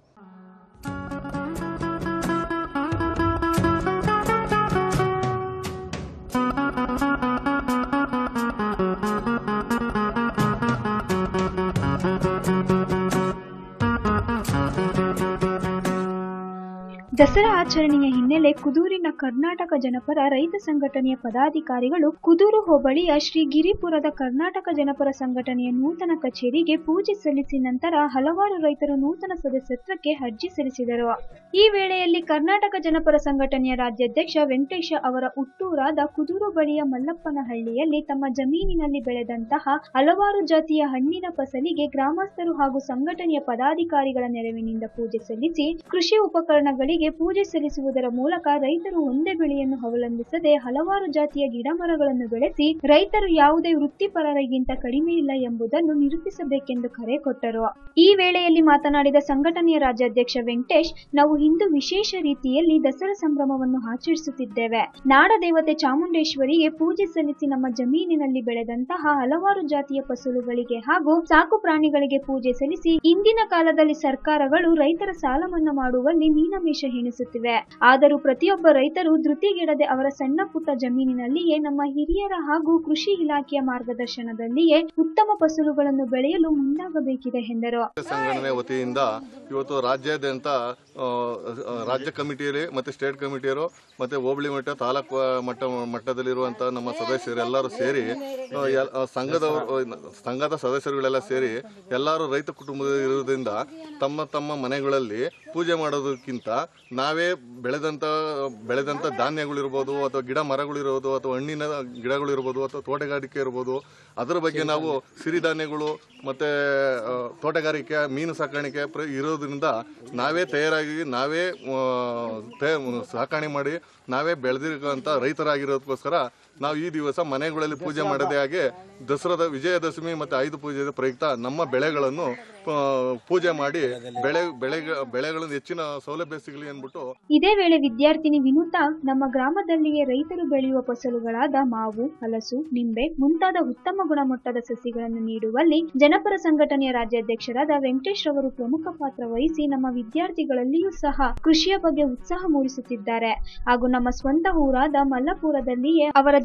ದಸರಾ ಆಚರಣೆಯ ಹಿನ್ನೆಲೆ ಕುದೂರಿನ ಕರ್ನಾಟಕ ಜನಪರ ರೈತ ಸಂಘಟನೆಯ ಪದಾಧಿಕಾರಿಗಳು ಕುದೂರು ಹೋಬಳಿಯ ಶ್ರೀ ಗಿರಿಪುರದ ಕರ್ನಾಟಕ ಜನಪರ ಸಂಘಟನೆಯ ನೂತನ ಕಚೇರಿಗೆ ಪೂಜೆ ಸಲ್ಲಿಸಿ ನಂತರ ಹಲವಾರು ರೈತರು ನೂತನ ಸದಸ್ಯತ್ವಕ್ಕೆ ಅರ್ಜಿ ಸಲ್ಲಿಸಿದರು ಈ ವೇಳೆಯಲ್ಲಿ ಕರ್ನಾಟಕ ಜನಪರ ಸಂಘಟನೆಯ ರಾಜ್ಯಾಧ್ಯಕ್ಷ ವೆಂಕಟೇಶ ಅವರ ಹುಟ್ಟೂರಾದ ಕುದೂರು ಬಳಿಯ ಮಲ್ಲಪ್ಪನಹಳ್ಳಿಯಲ್ಲಿ ತಮ್ಮ ಜಮೀನಿನಲ್ಲಿ ಬೆಳೆದಂತಹ ಹಲವಾರು ಜಾತಿಯ ಹಣ್ಣಿನ ಫಸಲಿಗೆ ಗ್ರಾಮಸ್ಥರು ಹಾಗೂ ಸಂಘಟನೆಯ ಪದಾಧಿಕಾರಿಗಳ ನೆರವಿನಿಂದ ಪೂಜೆ ಸಲ್ಲಿಸಿ ಕೃಷಿ ಉಪಕರಣಗಳಿಗೆ ಪೂಜೆ ಸಲ್ಲಿಸುವುದರ ಮೂಲಕ ರೈತರು ಒಂದೇ ಬೆಳೆಯನ್ನು ಅವಲಂಬಿಸದೆ ಹಲವಾರು ಜಾತಿಯ ಗಿಡ ಮರಗಳನ್ನು ಬೆಳೆಸಿ ರೈತರು ಯಾವುದೇ ವೃತ್ತಿಪರರಿಗಿಂತ ಕಡಿಮೆ ಇಲ್ಲ ಎಂಬುದನ್ನು ನಿರೂಪಿಸಬೇಕೆಂದು ಕರೆ ಕೊಟ್ಟರು ಈ ವೇಳೆಯಲ್ಲಿ ಮಾತನಾಡಿದ ಸಂಘಟನೆಯ ರಾಜ್ಯಾಧ್ಯಕ್ಷ ವೆಂಕಟೇಶ್ ನಾವು ಇಂದು ವಿಶೇಷ ರೀತಿಯಲ್ಲಿ ದಸರಾ ಸಂಭ್ರಮವನ್ನು ಆಚರಿಸುತ್ತಿದ್ದೇವೆ ನಾಡ ದೇವತೆ ಚಾಮುಂಡೇಶ್ವರಿಗೆ ಪೂಜೆ ಸಲ್ಲಿಸಿ ನಮ್ಮ ಜಮೀನಿನಲ್ಲಿ ಬೆಳೆದಂತಹ ಹಲವಾರು ಜಾತಿಯ ಫಸಲುಗಳಿಗೆ ಹಾಗೂ ಸಾಕು ಪ್ರಾಣಿಗಳಿಗೆ ಪೂಜೆ ಸಲ್ಲಿಸಿ ಇಂದಿನ ಕಾಲದಲ್ಲಿ ಸರ್ಕಾರಗಳು ರೈತರ ಸಾಲ ಮನ್ನಾ ಮಾಡುವಲ್ಲಿ ಮೀನಮೇಷ ಎಣಿಸುತ್ತಿವೆ ಆದರೂ ಪ್ರತಿಯೊಬ್ಬ ರೈತರು ಧೃತಿಗೆಡದೆ ಅವರ ಸಣ್ಣ ಪುಟ್ಟ ಜಮೀನಿನಲ್ಲಿಯೇ ನಮ್ಮ ಹಿರಿಯರ ಹಾಗೂ ಕೃಷಿ ಇಲಾಖೆಯ ಮಾರ್ಗದರ್ಶನದಲ್ಲಿಯೇ ಉತ್ತಮ ಫಸಲುಗಳನ್ನು ಬೆಳೆಯಲು ಮುಂದಾಗಬೇಕಿದೆ ಎಂದರು ಸಂಘಟನೆ ವತಿಯಿಂದ ಇವತ್ತು ರಾಜ್ಯಾದ್ಯಂತ ಆ, ಆ, ರಾಜ್ಯ ಕಮಿಟಿಯಲ್ಲಿ ಮತ್ತೆ ಸ್ಟೇಟ್ ಕಮಿಟಿಯರು ಮತ್ತೆ ಹೋಬಳಿ ಮಟ್ಟ ತಾಲೂಕು ಮಟ್ಟ ಮಟ್ಟದಲ್ಲಿರುವಂತ ನಮ್ಮ ಸದಸ್ಯರು ಎಲ್ಲರೂ ಸೇರಿ ಆ, ಎಲ್- ಆ, ಸಂಘದವರು ಸಂಘದ ಸದಸ್ಯರುಗಳೆಲ್ಲ ಸೇರಿ ಎಲ್ಲರೂ ರೈತ ಕುಟುಂಬದ ಇರುವುದರಿಂದ ತಮ್ಮ ತಮ್ಮ ಮನೆಗಳಲ್ಲಿ ಪೂಜೆ ಮಾಡೋದಕ್ಕಿಂತ ನಾವೇ ಬೆಳೆದಂತ ಬೆಳೆದಂತ ಧಾನ್ಯಗಳಿರ್ಬೋದು ಅಥವಾ ಗಿಡ ಮರಗಳಿರ್ಬೋದು ಅಥವಾ ಹಣ್ಣಿನ ಗಿಡಗಳಿರ್ಬೋದು ಅಥವಾ ತೋಟಗಾರಿಕೆ ಇರ್ಬೋದು ಅದರ ಬಗ್ಗೆ ನಾವು ಸಿರಿಧಾನ್ಯಗಳು ಮತ್ತೆ ಆ, ತೋಟಗಾರಿಕೆ ಮೀನು ಸಾಕಾಣಿಕೆ ಪ್ರ- ಇರೋದ್ರಿಂದ ನಾವೇ ತಯಾರಾಗಿ ನಾವೇ ಆ, ತಯ- ಸಾಕಾಣೆ ಮಾಡಿ ನಾವೇ ಬೆಳೆದಿರುವಂತ ರೈತರಾಗಿರೋದಕ್ಕೋಸ್ಕರ ನಾವು ಈ ದಿವಸ ಮನೆಗಳಲ್ಲಿ ಪೂಜೆ ಮಾಡದೇ ಹಾಗೆ ದಸರಾದ ವಿಜಯದಶಮಿ ಮತ್ತೆ ಆಯುಧ ಪೂಜೆಯ ಪ್ರಯುಕ್ತ ನಮ್ಮ ಬೆಳೆಗಳನ್ನು ಆ, ಪೂಜೆ ಮಾಡಿ ಬೆಳೆ ಬೆಳೆ ಬೆಳೆಗಳನ್ನು ಹೆಚ್ಚಿನ ಸೌಲಭ್ಯ ಸಿಗಲಿ ಅಂದ್ಬಿಟ್ಟು ಇದೇ ವೇಳೆ ವಿದ್ಯಾರ್ಥಿನಿ ವಿನುತಾ ನಮ್ಮ ಗ್ರಾಮದಲ್ಲಿಯೇ ರೈತರು ಬೆಳೆಯುವ ಫಸಲುಗಳಾದ ಮಾವು ಹಲಸು ನಿಂಬೆ ಮುಂತಾದ ಉತ್ತಮ ಗುಣಮಟ್ಟದ ಸಸಿಗಳನ್ನು ನೀಡುವಲ್ಲಿ ಜನಪರ ಸಂಘಟನೆಯ ರಾಜ್ಯಾಧ್ಯಕ್ಷರಾದ ವೆಂಕಟೇಶ್ ರವರು ಪ್ರಮುಖ ಪಾತ್ರ ವಹಿಸಿ ನಮ್ಮ ವಿದ್ಯಾರ್ಥಿಗಳಲ್ಲಿಯೂ ಸಹ ಕೃಷಿಯ ಬಗ್ಗೆ ಉತ್ಸಾಹ ಮೂಡಿಸುತ್ತಿದ್ದಾರೆ ಹಾಗೂ ನಮ್ಮ ಸ್ವಂತ ಊರಾದ ಮಲ್ಲಪುರದಲ್ಲಿಯೇ ಅವರ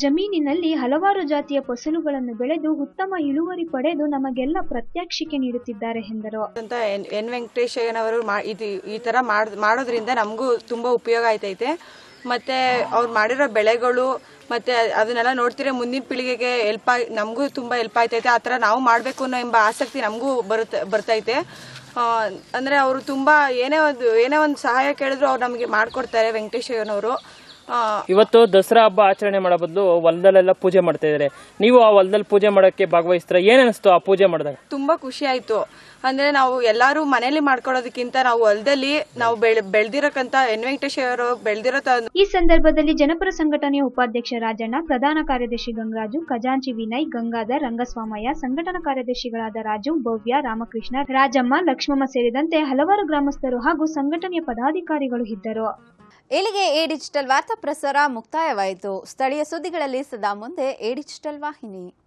ಜಮೀನಿನಲ್ಲಿ ಹಲವಾರು ಜಾತಿಯ ಫಸಲುಗಳನ್ನು ಬೆಳೆದು ಉತ್ತಮ ಇಳುವರಿ ಪಡೆದು ನಮಗೆಲ್ಲ ಪ್ರತ್ಯಕ್ಷಿಕೆ ನೀಡುತ್ತಿದ್ದಾರೆ ಎಂದರು ಅಂತ ಎನ್ ಎನ್ ವೆಂಕಟೇಶಯ್ಯನವರು ಮಾ ಇದು ಈ ಥರ ಮಾಡ್ ಮಾಡೋದ್ರಿಂದ ನಮಗೂ ತುಂಬ ಉಪಯೋಗ ಆಯ್ತೈತೆ ಮತ್ತು ಅವ್ರು ಮಾಡಿರೋ ಬೆಳೆಗಳು ಮತ್ತು ಅದನ್ನೆಲ್ಲ ನೋಡ್ತಿರೋ ಮುಂದಿನ ಪೀಳಿಗೆಗೆ ಹೆಲ್ಪ್ ಆಗಿ ನಮಗೂ ತುಂಬ ಹೆಲ್ಪ್ ಆಯ್ತೈತೆ ಆ ಥರ ನಾವು ಮಾಡಬೇಕು ಅನ್ನೋ ಎಂಬ ಆಸಕ್ತಿ ನಮಗೂ ಬರುತ್ತೆ ಬರ್ತೈತೆ ಆ, ಅಂದರೆ ಅವರು ತುಂಬ ಏನೇ ಒಂದು ಏನೇ ಒಂದು ಸಹಾಯ ಕೇಳಿದ್ರು ಅವ್ರು ನಮಗೆ ಮಾಡಿಕೊಡ್ತಾರೆ ವೆಂಕಟೇಶಯ್ಯನವರು ಆ, ಇವತ್ತು ದಸರಾ ಹಬ್ಬ ಆಚರಣೆ ಮಾಡೋ ಬದಲು ಹೊಲದಲ್ಲೆಲ್ಲ ಪೂಜೆ ಮಾಡ್ತಾ ಇದ್ದಾರೆ ನೀವು ಆ ಹೊಲದಲ್ಲಿ ಪೂಜೆ ಮಾಡೋಕ್ಕೆ ಭಾಗವಹಿಸ್ತೀರಾ ಏನ್ ಅನಿಸ್ತು ಆ ಪೂಜೆ ಮಾಡಿದಾಗ ತುಂಬಾ ಖುಷಿ ಆಯ್ತು ಅಂದ್ರೆ ನಾವು ಎಲ್ಲಾರು ಮನೇಲಿ ಮಾಡ್ಕೊಳ್ಳೋದಕ್ಕಿಂತ ನಾವು ಹೊಲದಲ್ಲಿ ನಾವು ಬೆಳ್ ಬೆಳ್ದಿರಕ್ಕಂತ ಎನ್ ವೆಂಕಟೇಶ್ ಅವರು ಬೆಳ್ದಿರೋ ತ- ಈ ಸಂದರ್ಭದಲ್ಲಿ ಜನಪರ ಸಂಘಟನೆಯ ಉಪಾಧ್ಯಕ್ಷ ರಾಜಣ್ಣ ಪ್ರಧಾನ ಕಾರ್ಯದರ್ಶಿ ಗಂಗರಾಜು ಖಜಾಂಚಿ ವಿನಯ್ ಗಂಗಾಧರ್ ರಂಗಸ್ವಾಮಯ್ಯ ಸಂಘಟನಾ ಕಾರ್ಯದರ್ಶಿಗಳಾದ ರಾಜು ಭವ್ಯ ರಾಮಕೃಷ್ಣ ರಾಜಮ್ಮ ಲಕ್ಷ್ಮಮ್ಮ ಸೇರಿದಂತೆ ಹಲವಾರು ಗ್ರಾಮಸ್ಥರು ಹಾಗೂ ಸಂಘಟನೆಯ ಪದಾಧಿಕಾರಿಗಳು ಇದ್ದರು ಇಲ್ಲಿಗೆ ಎ ಡಿಜಿಟಲ್ ವಾರ್ತಾ ಪ್ರಸಾರ ಮುಕ್ತಾಯವಾಯಿತು ಸ್ಥಳೀಯ ಸುದ್ದಿಗಳಲ್ಲಿ ಸದಾ ಮುಂದೆ ಎ ಡಿಜಿಟಲ್ ವಾಹಿನಿ